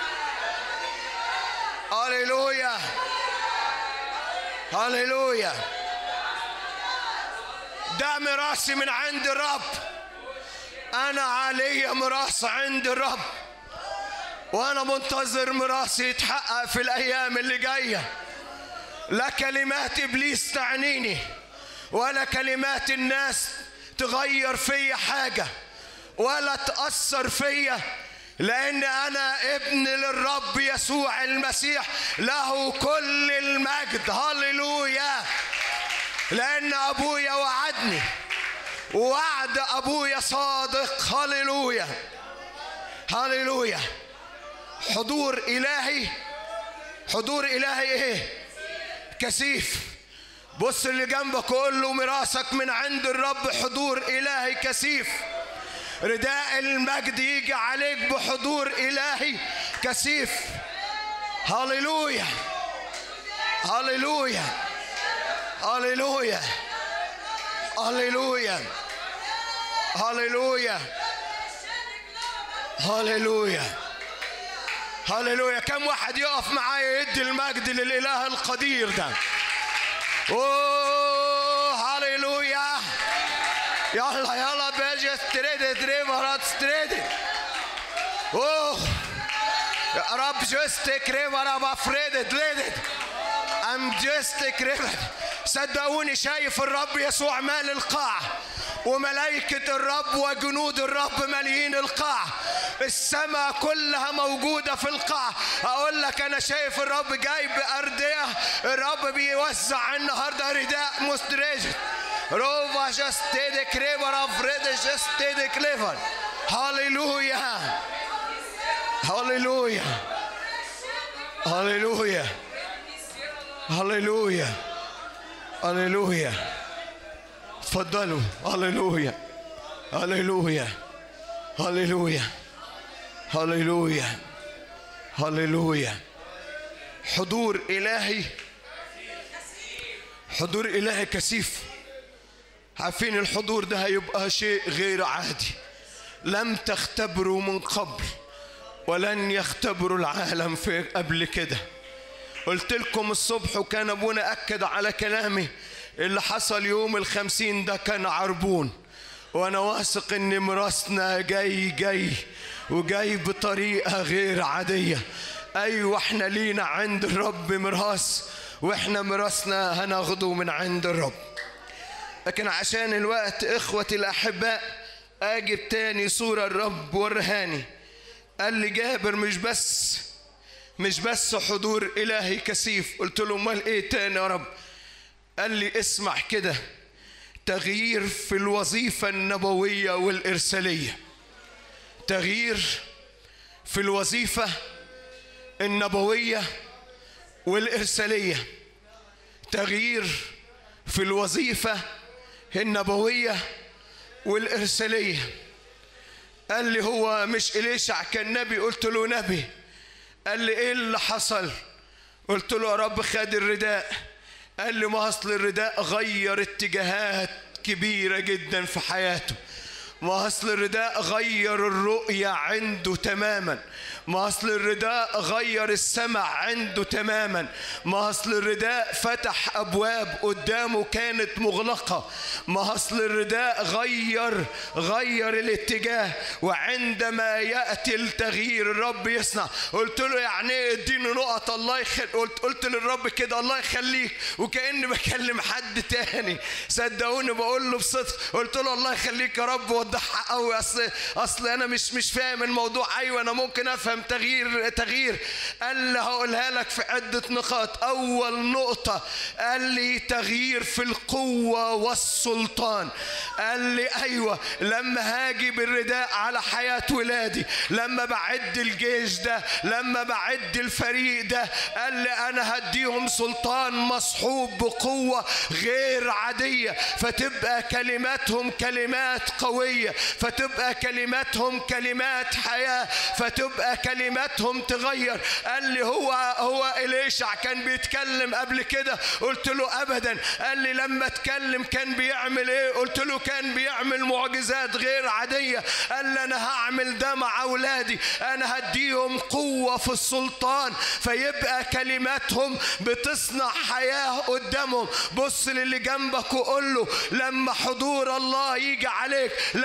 هللويا هللويا ده ميراثي من عند الرب انا علي ميراث عند الرب وانا منتظر ميراثي يتحقق في الايام اللي جايه لا كلمات ابليس تعنيني ولا كلمات الناس تغير فيا حاجه ولا تاثر فيا لان انا ابن للرب يسوع المسيح له كل المجد هللويا لان ابويا وعدني ووعد ابويا صادق هللويا هللويا حضور الهي حضور الهي ايه كثيف بص اللي جنبك قول له ميراثك من عند الرب حضور الهي كثيف رداء المجد يجي عليك بحضور الهي كثيف هللويا هللويا هللويا هللويا هللويا هللويا هللويا كم واحد يقف معايا يدي المجد للاله القدير ده اوه هللويا يلا يلا بيجي ستريد دريفرات ستريد اوه يا رب جست كريفر ابا فريد ليدد ام جست كريفر صدقوني شايف الرب يسوع مال القاع وملائكة الرب وجنود الرب ماليين القاع السماء كلها موجودة في القاع أقول لك أنا شايف الرب جايب أردية الرب بيوزع النهاردة رداء مستريج روفا جاستيد كريبر أفريد جاستيد كليفر هاليلويا هاليلويا هاليلويا هاليلويا هاليلويا تفضلوا هللويا هللويا هللويا هللويا هللويا حضور إلهي حضور إلهي كثيف عارفين الحضور ده هيبقى شيء غير عادي لم تختبروا من قبل ولن يختبروا العالم في قبل كده قلت لكم الصبح وكان ابونا اكد على كلامي اللي حصل يوم الخمسين ده كان عربون وانا واثق ان مراسنا جاي جاي وجاي بطريقه غير عاديه ايوه احنا لينا عند الرب ميراث واحنا ميراثنا هناخده من عند الرب لكن عشان الوقت اخوتي الاحباء اجيب تاني صوره الرب ورهاني قال لي جابر مش بس مش بس حضور الهي كثيف قلت له امال ايه تاني يا رب قال لي اسمع كده تغيير في الوظيفه النبويه والارساليه تغيير في الوظيفه النبويه والارساليه تغيير في الوظيفه النبويه والارساليه قال لي هو مش إليشع كان نبي قلت له نبي قال لي ايه اللي حصل قلت له يا رب خد الرداء قال لي ما اصل الرداء غير اتجاهات كبيره جدا في حياته ما اصل الرداء غير الرؤيه عنده تماما ما اصل الرداء غير السمع عنده تماما ما اصل الرداء فتح ابواب قدامه كانت مغلقه ما اصل الرداء غير غير الاتجاه وعندما ياتي التغيير الرب يصنع قلت له يعني ايه اديني نقط الله يخل... قلت قلت للرب كده الله يخليك وكاني بكلم حد تاني صدقوني بقول له بصدق قلت له الله يخليك يا رب وضحها قوي اصل اصل انا مش مش فاهم الموضوع ايوه انا ممكن افهم تغيير تغيير قال لي هقولها لك في عده نقاط اول نقطه قال لي تغيير في القوه والسلطان قال لي ايوه لما هاجي بالرداء على حياه ولادي لما بعد الجيش ده لما بعد الفريق ده قال لي انا هديهم سلطان مصحوب بقوه غير عاديه فتبقى كلماتهم كلمات قويه فتبقى كلماتهم كلمات حياه فتبقى كلماتهم تغير قال لي هو هو إليشع كان بيتكلم قبل كده قلت له ابدا قال لي لما اتكلم كان بيعمل ايه قلت له كان بيعمل معجزات غير عاديه قال لي انا هعمل ده مع اولادي انا هديهم قوه في السلطان فيبقى كلماتهم بتصنع حياه قدامهم بص للي جنبك وقول له لما حضور الله يجي عليك لما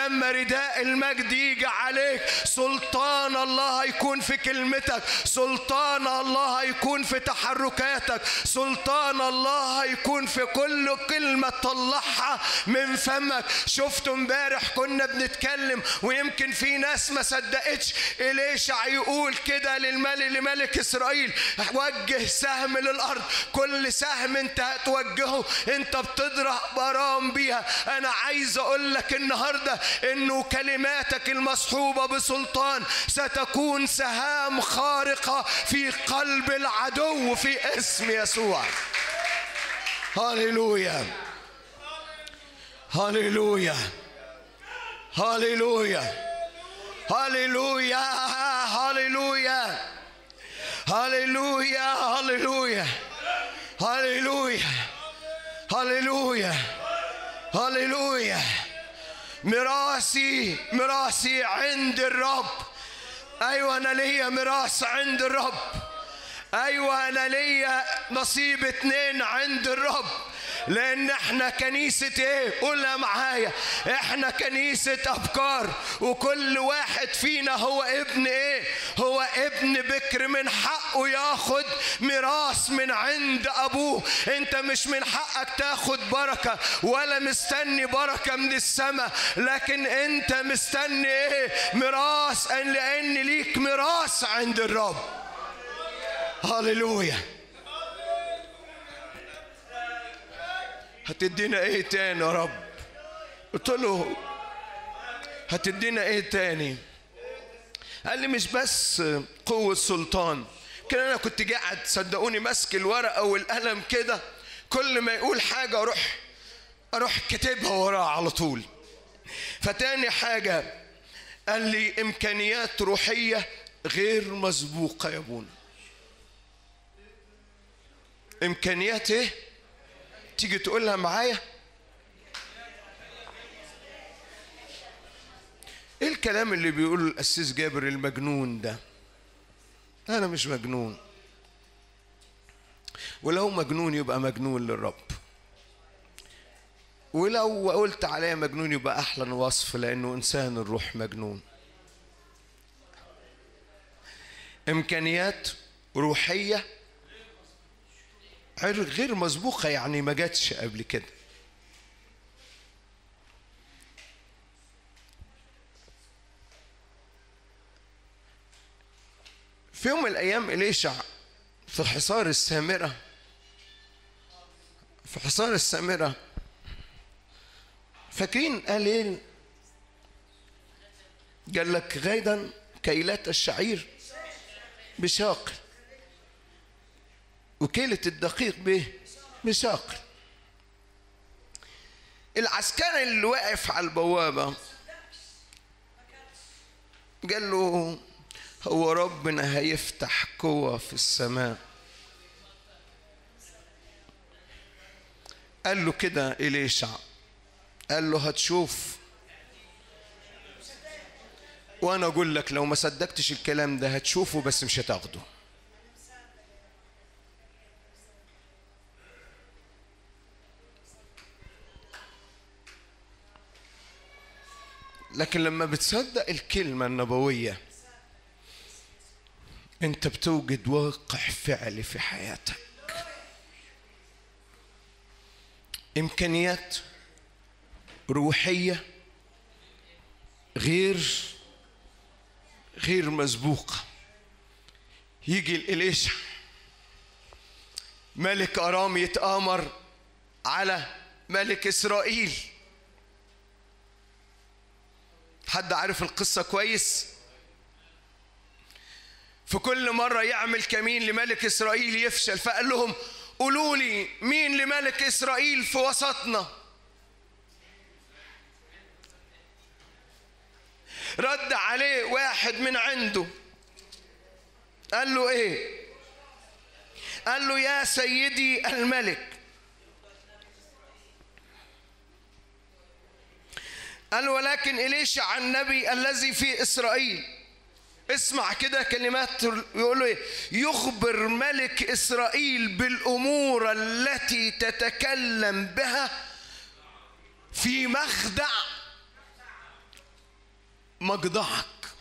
ولما رداء المجد يجي عليك سلطان الله هيكون في كلمتك سلطان الله هيكون في تحركاتك سلطان الله هيكون في كل كلمة تطلعها من فمك شفتوا امبارح كنا بنتكلم ويمكن في ناس ما صدقتش إليشع يقول كده للملك لملك إسرائيل وجه سهم للأرض كل سهم انت هتوجهه انت بتضرب برام بيها انا عايز اقول لك النهارده انه كلماتك المصحوبه بسلطان ستكون سهام خارقه في قلب العدو في اسم يسوع هللويا هللويا هللويا هللويا هللويا هللويا هللويا هللويا هللويا هللويا ميراثي ميراثي عند الرب ايوه انا ليا ميراث عند الرب ايوه انا ليا نصيب اتنين عند الرب لان احنا كنيسة ايه قولها معايا احنا كنيسة افكار وكل واحد فينا هو ابن ايه هو ابن بكر من حقه ياخد ميراث من عند ابوه انت مش من حقك تاخد بركة ولا مستني بركة من السماء لكن انت مستني ايه ميراث لان ليك ميراث عند الرب هللويا هتدينا ايه تاني يا رب قلت له هتدينا ايه تاني قال لي مش بس قوة سلطان كان انا كنت قاعد صدقوني ماسك الورقة والقلم كده كل ما يقول حاجة اروح اروح كاتبها وراه على طول فتاني حاجة قال لي امكانيات روحية غير مسبوقة يا ابونا امكانيات ايه تيجي تقولها معايا ايه الكلام اللي بيقوله القسيس جابر المجنون ده انا مش مجنون ولو مجنون يبقى مجنون للرب ولو قلت عليه مجنون يبقى احلى وصف لانه انسان الروح مجنون امكانيات روحيه غير مسبوقة يعني ما جاتش قبل كده في يوم من الأيام إليشع في حصار السامرة في حصار السامرة فاكرين قال ايه قال لك غيدا كيلات الشعير بشاقل وكيلة الدقيق به بشاقل العسكري اللي واقف على البوابة قال له هو ربنا هيفتح قوة في السماء قال له كده إليشع قال له هتشوف وانا اقول لك لو ما صدقتش الكلام ده هتشوفه بس مش هتاخده لكن لما بتصدق الكلمة النبوية انت بتوجد واقع فعلي في حياتك امكانيات روحيه غير غير مسبوقه يجي الإليشع ملك أرام يتآمر على ملك إسرائيل حد عارف القصة كويس في كل مرة يعمل كمين لملك إسرائيل يفشل فقال لهم قولوا لي مين لملك إسرائيل في وسطنا رد عليه واحد من عنده قال له ايه قال له يا سيدي الملك قال ولكن إليشع النبي الذي في إسرائيل اسمع كده كلمات يقول له ايه يخبر ملك إسرائيل بالأمور التي تتكلم بها في مخدع مجدعك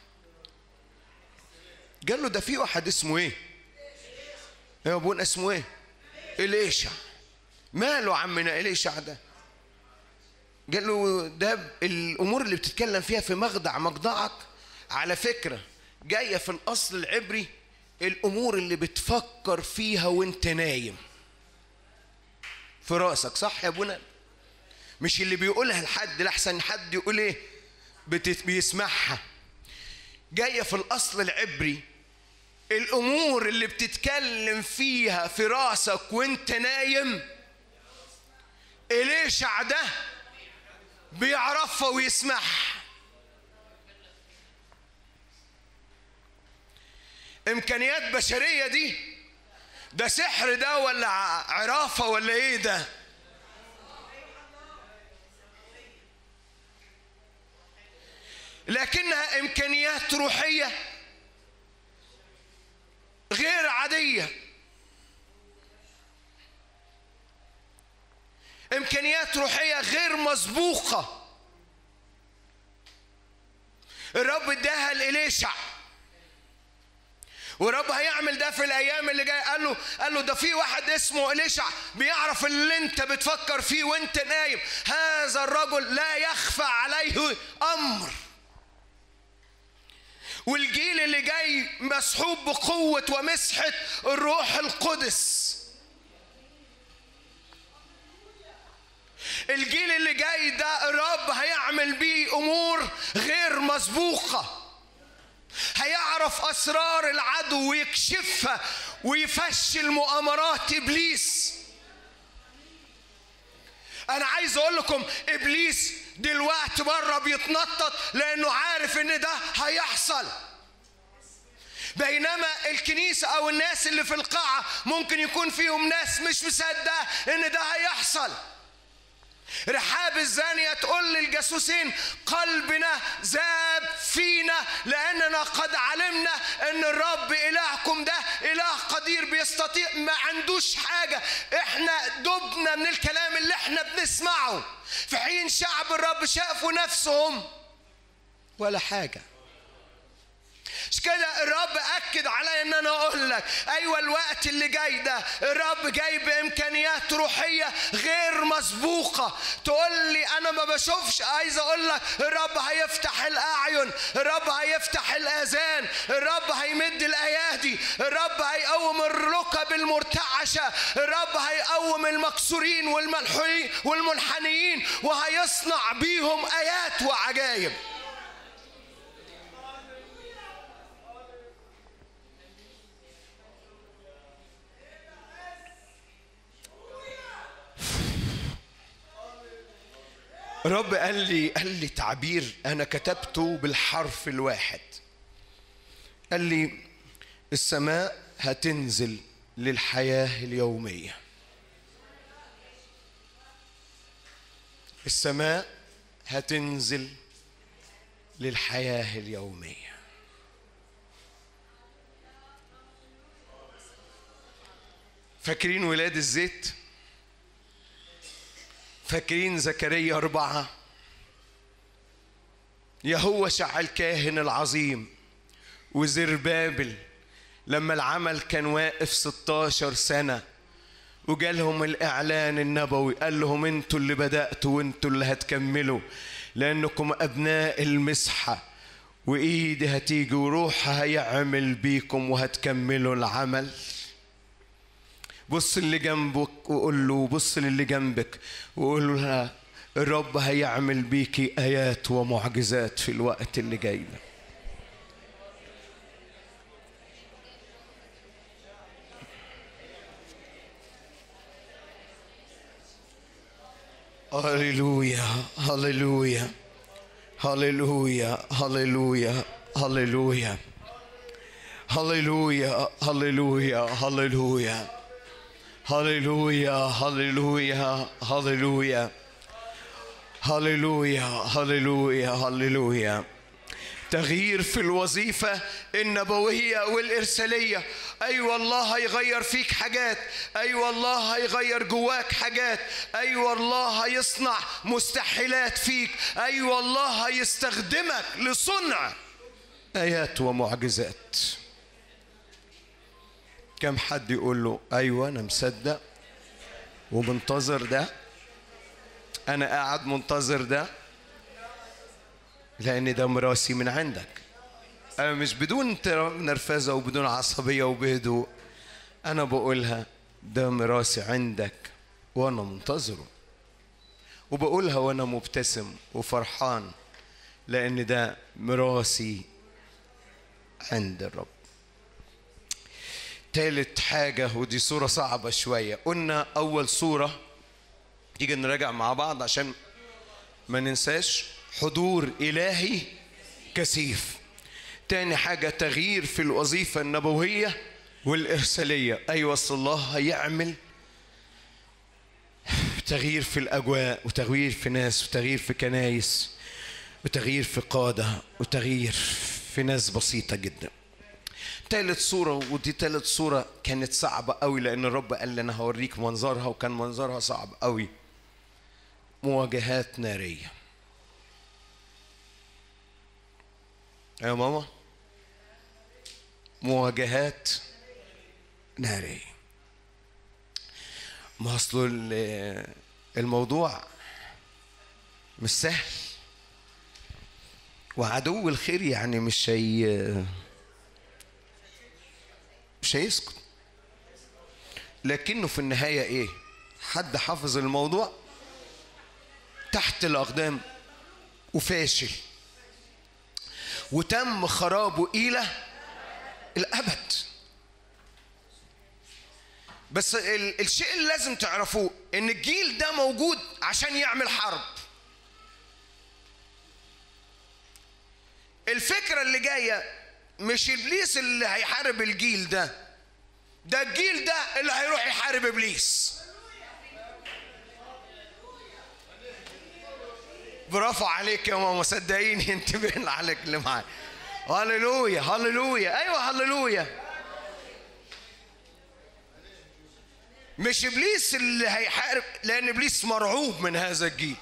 قال له ده في واحد اسمه ايه يا ابونا اسمه ايه اليشع ماله عمنا اليشع ده قال له ده الامور اللي بتتكلم فيها في مخدع مخدعك على فكره جايه في الاصل العبري الامور اللي بتفكر فيها وانت نايم في راسك صح يا ابونا مش اللي بيقولها لحد لحسن حد يقول ايه بتت- بيسمعها جايه في الاصل العبري الامور اللي بتتكلم فيها في راسك وانت نايم اليشع ده بيعرفها ويسمعها امكانيات بشريه دي ده سحر ده ولا ع- عرافه ولا ايه ده لكنها امكانيات روحيه غير عاديه امكانيات روحيه غير مسبوقه الرب اداها لإليشع ورب هيعمل ده في الايام اللي جايه قال له قال له ده في واحد اسمه اليشع بيعرف اللي انت بتفكر فيه وانت نايم هذا الرجل لا يخفى عليه امر والجيل اللي جاي مسحوب بقوه ومسحه الروح القدس الجيل اللي جاي ده الرب هيعمل بيه امور غير مسبوقه هيعرف اسرار العدو ويكشفها ويفشل مؤامرات ابليس انا عايز اقول لكم ابليس دلوقتي بره بيتنطط لانه عارف ان ده هيحصل بينما الكنيسة أو الناس اللي في القاعة ممكن يكون فيهم ناس مش مصدقة إن ده هيحصل رحاب الزانية تقول للجاسوسين قلبنا ذاب فينا لأننا قد علمنا أن الرب إلهكم ده إله قدير بيستطيع ما عندوش حاجة إحنا دبنا من الكلام اللي إحنا بنسمعه في حين شعب الرب شافوا نفسهم ولا حاجة مش كده الرب اكد عليا ان انا اقول لك ايوه الوقت اللي جاي ده الرب جاي بامكانيات روحيه غير مسبوقه تقول لي انا ما بشوفش عايز اقول لك الرب هيفتح الاعين الرب هيفتح الاذان الرب هيمد الايادي الرب هيقوم الركب المرتعشه الرب هيقوم المكسورين والملحوين والمنحنيين وهيصنع بيهم ايات وعجائب رب قال لي قال لي تعبير انا كتبته بالحرف الواحد قال لي السماء هتنزل للحياه اليوميه السماء هتنزل للحياه اليوميه فاكرين ولاد الزيت فاكرين زكريا أربعة يهوشع الكاهن العظيم وزربابل لما العمل كان واقف 16 سنة وجالهم الإعلان النبوي قال لهم انتوا اللي بدأتوا وانتوا اللي هتكملوا لأنكم أبناء المسحة وإيدي هتيجي وروحها هيعمل بيكم وهتكملوا العمل بص اللي جنبك وقول له بص للي جنبك وقول لها الرب هيعمل بيكي ايات ومعجزات في الوقت اللي جاي ده هللويا هللويا هللويا هللويا هللويا هللويا هللويا هللويا هللويا هللويا هللويا هللويا هللويا هللويا تغيير في الوظيفة النبوية والإرسالية أيوة الله هيغير فيك حاجات أيوة الله هيغير جواك حاجات أيوة الله هيصنع مستحيلات فيك أيوة الله هيستخدمك لصنع آيات ومعجزات كم حد يقول له أيوة أنا مصدق ومنتظر ده أنا قاعد منتظر ده لأن ده مراسي من عندك أنا مش بدون نرفزة وبدون عصبية وبهدوء أنا بقولها ده مراسي عندك وأنا منتظره وبقولها وأنا مبتسم وفرحان لأن ده مراسي عند الرب تالت حاجة ودي صورة صعبة شوية قلنا أول صورة تيجي نراجع مع بعض عشان ما ننساش حضور إلهي كثيف تاني حاجة تغيير في الوظيفة النبوية والإرسالية أيوة أصل الله هيعمل تغيير في الأجواء وتغيير في ناس وتغيير في كنايس وتغيير في قادة وتغيير في ناس بسيطة جدا تالت صورة ودي تالت صورة كانت صعبة قوي لأن الرب قال لي أنا هوريك منظرها وكان منظرها صعب قوي مواجهات نارية يا ماما مواجهات نارية ما أصله ال- الموضوع مش سهل وعدو الخير يعني مش هي مش هيسكت لكنه في النهاية ايه حد حافظ الموضوع تحت الأقدام وفاشل وتم خرابه إلى الأبد بس ال- الشيء اللي لازم تعرفوه ان الجيل ده موجود عشان يعمل حرب الفكرة اللي جاية مش ابليس اللي هيحارب الجيل ده ده الجيل ده اللي هيروح يحارب ابليس برافو عليك يا ماما صدقيني انت بين عليك اللي معاك هللويا هللويا ايوه هللويا مش ابليس اللي هيحارب لان ابليس مرعوب من هذا الجيل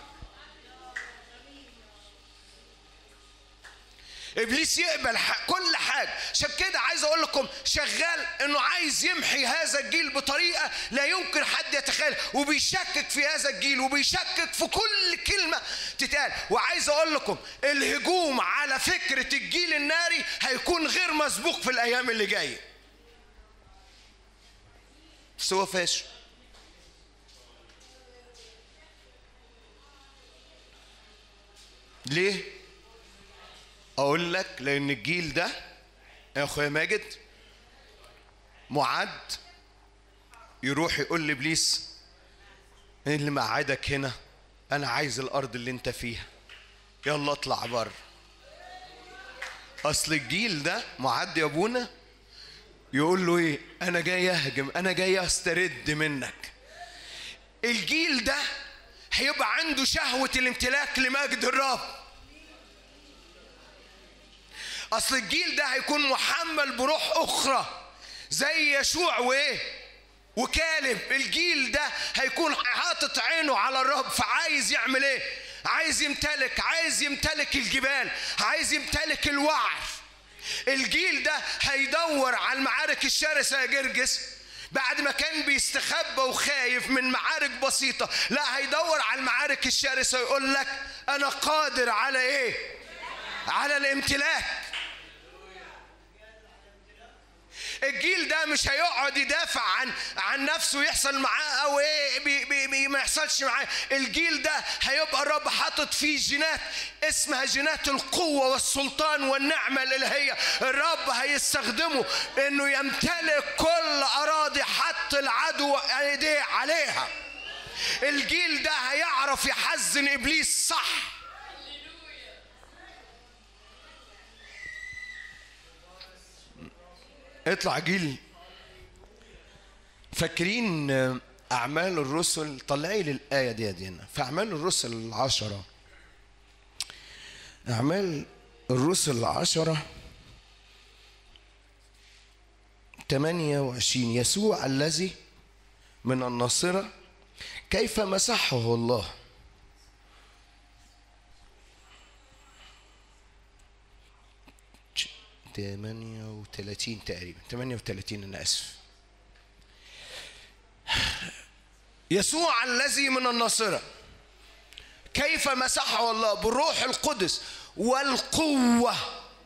ابليس يقبل ح- كل حاجه عشان كده عايز اقول لكم شغال انه عايز يمحي هذا الجيل بطريقه لا يمكن حد يتخيل وبيشكك في هذا الجيل وبيشكك في كل كلمه تتقال وعايز اقول لكم الهجوم على فكره الجيل الناري هيكون غير مسبوق في الايام اللي جايه بس هو فاشل ليه؟ اقول لك لان الجيل ده يا اخويا ماجد معد يروح يقول لابليس ايه اللي مقعدك هنا انا عايز الارض اللي انت فيها يلا اطلع بره اصل الجيل ده معد يا ابونا يقول له ايه انا جاي اهجم انا جاي استرد منك الجيل ده هيبقى عنده شهوة الامتلاك لمجد الرب اصل الجيل ده هيكون محمل بروح اخرى زي يشوع وايه وكالب الجيل ده هيكون حاطط عينه على الرب فعايز يعمل ايه عايز يمتلك عايز يمتلك الجبال عايز يمتلك الوعر الجيل ده هيدور على المعارك الشرسة يا جرجس بعد ما كان بيستخبى وخايف من معارك بسيطة لا هيدور على المعارك الشرسة يقول لك أنا قادر على إيه على الامتلاك الجيل ده مش هيقعد يدافع عن عن نفسه يحصل معاه او ايه بي بي بي ما يحصلش معاه الجيل ده هيبقى الرب حاطط فيه جينات اسمها جينات القوه والسلطان والنعمه الالهيه الرب هيستخدمه انه يمتلك كل اراضي حط العدو ايديه عليها الجيل ده هيعرف يحزن ابليس صح اطلع جيل فاكرين أعمال الرسل طلعي لي الآية دي دينا في أعمال الرسل العشرة أعمال الرسل العشرة 28 يسوع الذي من الناصرة كيف مسحه الله ثمانية وثلاثين تقريبا ثمانية وثلاثين أنا أسف يسوع الذي من الناصرة كيف مسحه الله بالروح القدس والقوة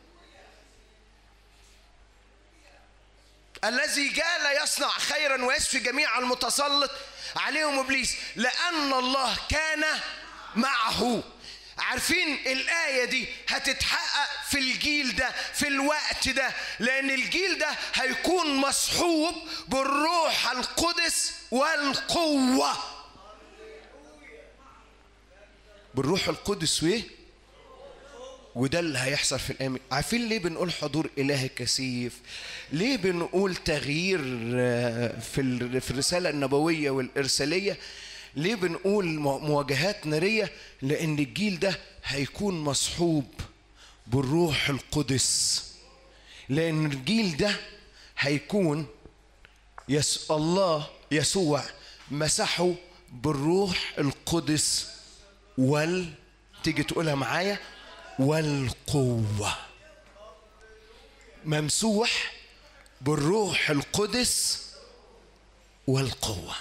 الذي جاء لا يصنع خيرا ويشفي جميع المتسلط عليهم ابليس لان الله كان معه عارفين الآية دي هتتحقق في الجيل ده في الوقت ده لأن الجيل ده هيكون مصحوب بالروح القدس والقوة بالروح القدس وإيه؟ وده اللي هيحصل في الايام عارفين ليه بنقول حضور الهي كثيف ليه بنقول تغيير آه، في ال- في الرساله النبويه والارساليه ليه بنقول مو- مواجهات ناريه لان الجيل ده هيكون مصحوب بالروح القدس لان الجيل ده هيكون يس الله يسوع مسحه بالروح القدس وال تيجي تقولها معايا والقوة ممسوح بالروح القدس والقوة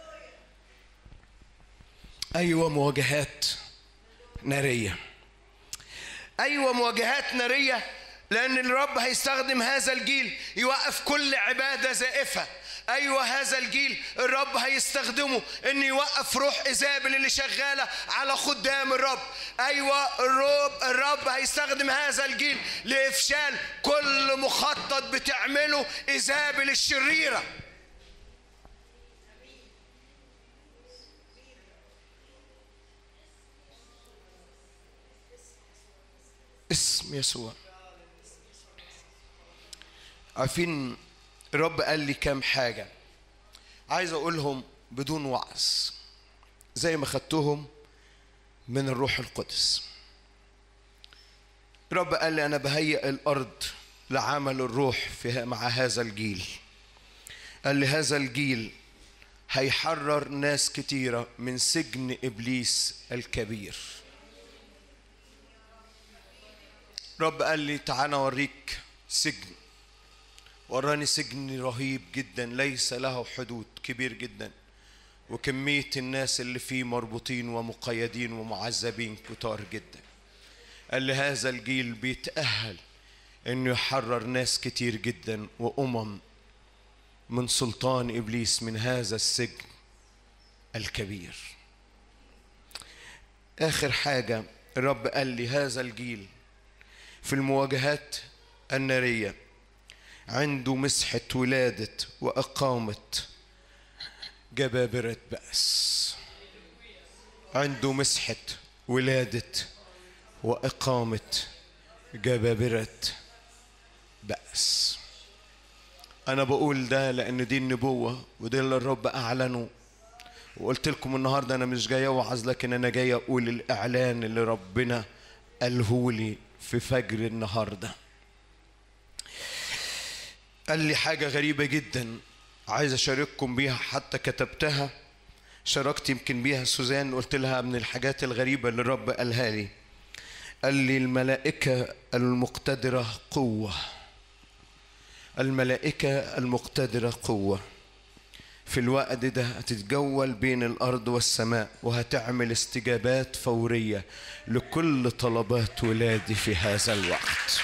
أيوة مواجهات نارية أيوة مواجهات نارية لأن الرب هيستخدم هذا الجيل يوقف كل عبادة زائفة أيوة هذا الجيل الرب هيستخدمه إن يوقف روح إيزابل اللي شغالة على خدام الرب أيوة الرب الرب هيستخدم هذا الجيل لإفشال كل مخطط بتعمله إيزابل الشريرة اسم يسوع عارفين الرب قال لي كام حاجة عايز أقولهم بدون وعظ زي ما خدتهم من الروح القدس الرب قال لي أنا بهيئ الأرض لعمل الروح في مع هذا الجيل قال لي هذا الجيل هيحرر ناس كتيرة من سجن إبليس الكبير رب قال لي تعالى أوريك سجن وراني سجن رهيب جدا ليس له حدود كبير جدا وكمية الناس اللي فيه مربوطين ومقيدين ومعذبين كتار جدا قال لي هذا الجيل بيتأهل انه يحرر ناس كتير جدا وامم من سلطان ابليس من هذا السجن الكبير اخر حاجه الرب قال لي هذا الجيل في المواجهات الناريه عنده مسحه ولاده واقامه جبابره بأس عنده مسحه ولاده واقامه جبابره بأس أنا بقول ده لأن دي النبوة وده اللي الرب أعلنه وقلت لكم النهاردة أنا مش جاي أوعظ لكن أنا جاي أقول الإعلان اللي ربنا قاله لي في فجر النهاردة قال لي حاجة غريبة جدا عايز أشارككم بيها حتى كتبتها شاركت يمكن بيها سوزان قلت لها من الحاجات الغريبة اللي الرب قالها لي قال لي الملائكة المقتدرة قوة الملائكة المقتدرة قوة في الوقت ده هتتجول بين الأرض والسماء وهتعمل استجابات فورية لكل طلبات ولادي في هذا الوقت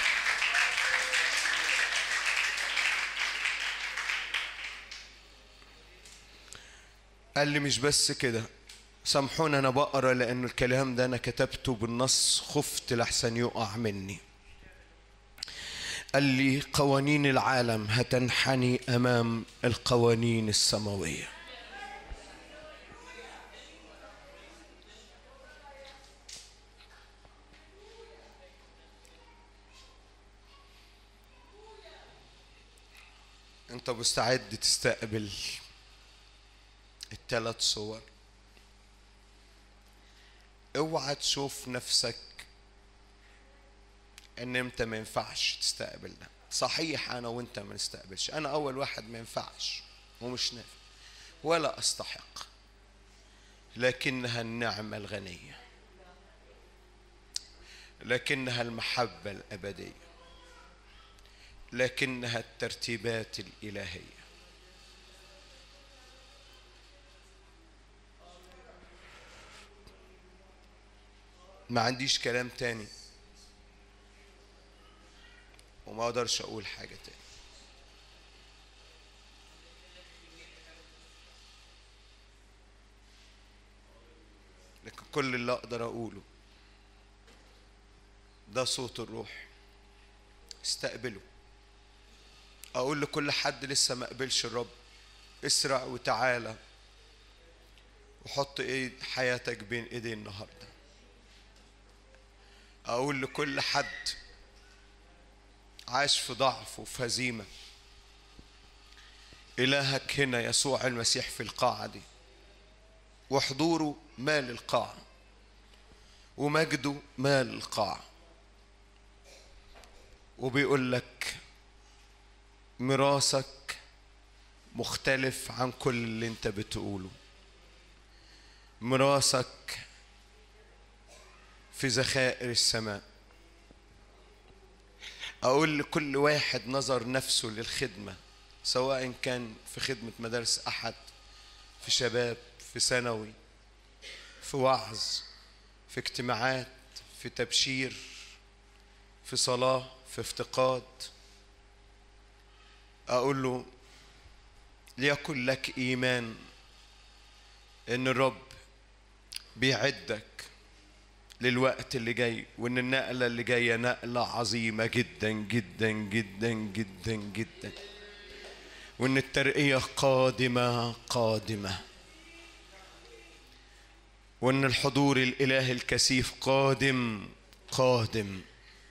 قال لي مش بس كده سامحوني انا بقرا لان الكلام ده انا كتبته بالنص خفت لحسن يقع مني قال لي قوانين العالم هتنحني امام القوانين السماويه انت مستعد تستقبل الثلاث صور اوعى تشوف نفسك ان انت ما ينفعش تستقبل ده صحيح انا وانت ما نستقبلش انا اول واحد ما ينفعش ومش نافع ولا استحق لكنها النعمه الغنيه لكنها المحبه الابديه لكنها الترتيبات الالهيه ما عنديش كلام تاني وما اقدرش اقول حاجه تاني لكن كل اللي اقدر اقوله ده صوت الروح استقبله اقول لكل حد لسه ما قبلش الرب اسرع وتعالى وحط ايد حياتك بين ايدي النهارده اقول لكل حد عاش في ضعف وفي هزيمه الهك هنا يسوع المسيح في القاعه دي وحضوره مال القاعه ومجده مال القاعه وبيقول لك ميراثك مختلف عن كل اللي انت بتقوله ميراثك في ذخائر السماء أقول لكل واحد نظر نفسه للخدمة سواء كان في خدمة مدارس أحد في شباب في ثانوي في وعظ في اجتماعات في تبشير في صلاة في افتقاد أقول له ليكن لك إيمان إن الرب بيعدك للوقت اللي جاي وان النقله اللي جايه نقله عظيمه جدا جدا جدا جدا جدا وان الترقيه قادمه قادمه وان الحضور الالهي الكثيف قادم قادم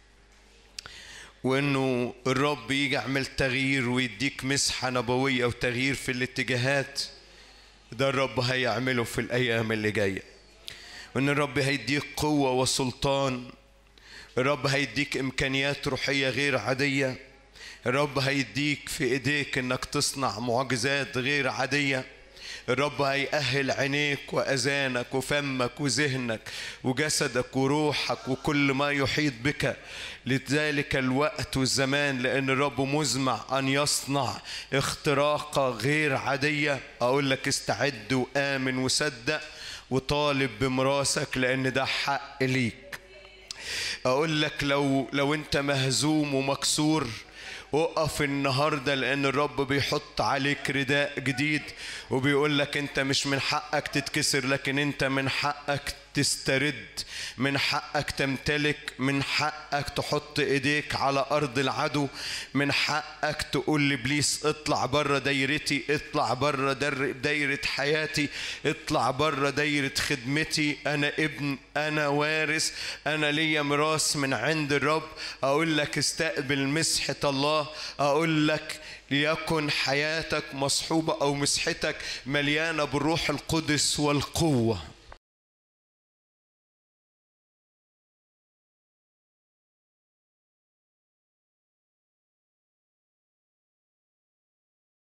وانه الرب يجي يعمل تغيير ويديك مسحه نبويه وتغيير في الاتجاهات ده الرب هيعمله في الايام اللي جايه وان الرب هيديك قوه وسلطان الرب هيديك امكانيات روحيه غير عاديه الرب هيديك في ايديك انك تصنع معجزات غير عاديه الرب هيأهل عينيك وأذانك وفمك وذهنك وجسدك وروحك وكل ما يحيط بك لذلك الوقت والزمان لأن الرب مزمع أن يصنع اختراقة غير عادية أقول لك استعد وآمن وصدق وطالب بمراسك لأن ده حق ليك أقول لك لو لو أنت مهزوم ومكسور وقف النهارده لان الرب بيحط عليك رداء جديد وبيقول لك انت مش من حقك تتكسر لكن انت من حقك تسترد من حقك تمتلك من حقك تحط ايديك على ارض العدو من حقك تقول لابليس اطلع بره دايرتي اطلع بره دايره حياتي اطلع بره دايره خدمتي انا ابن انا وارث انا ليا ميراث من عند الرب اقول لك استقبل مسحه الله اقول لك ليكن حياتك مصحوبه او مسحتك مليانه بالروح القدس والقوه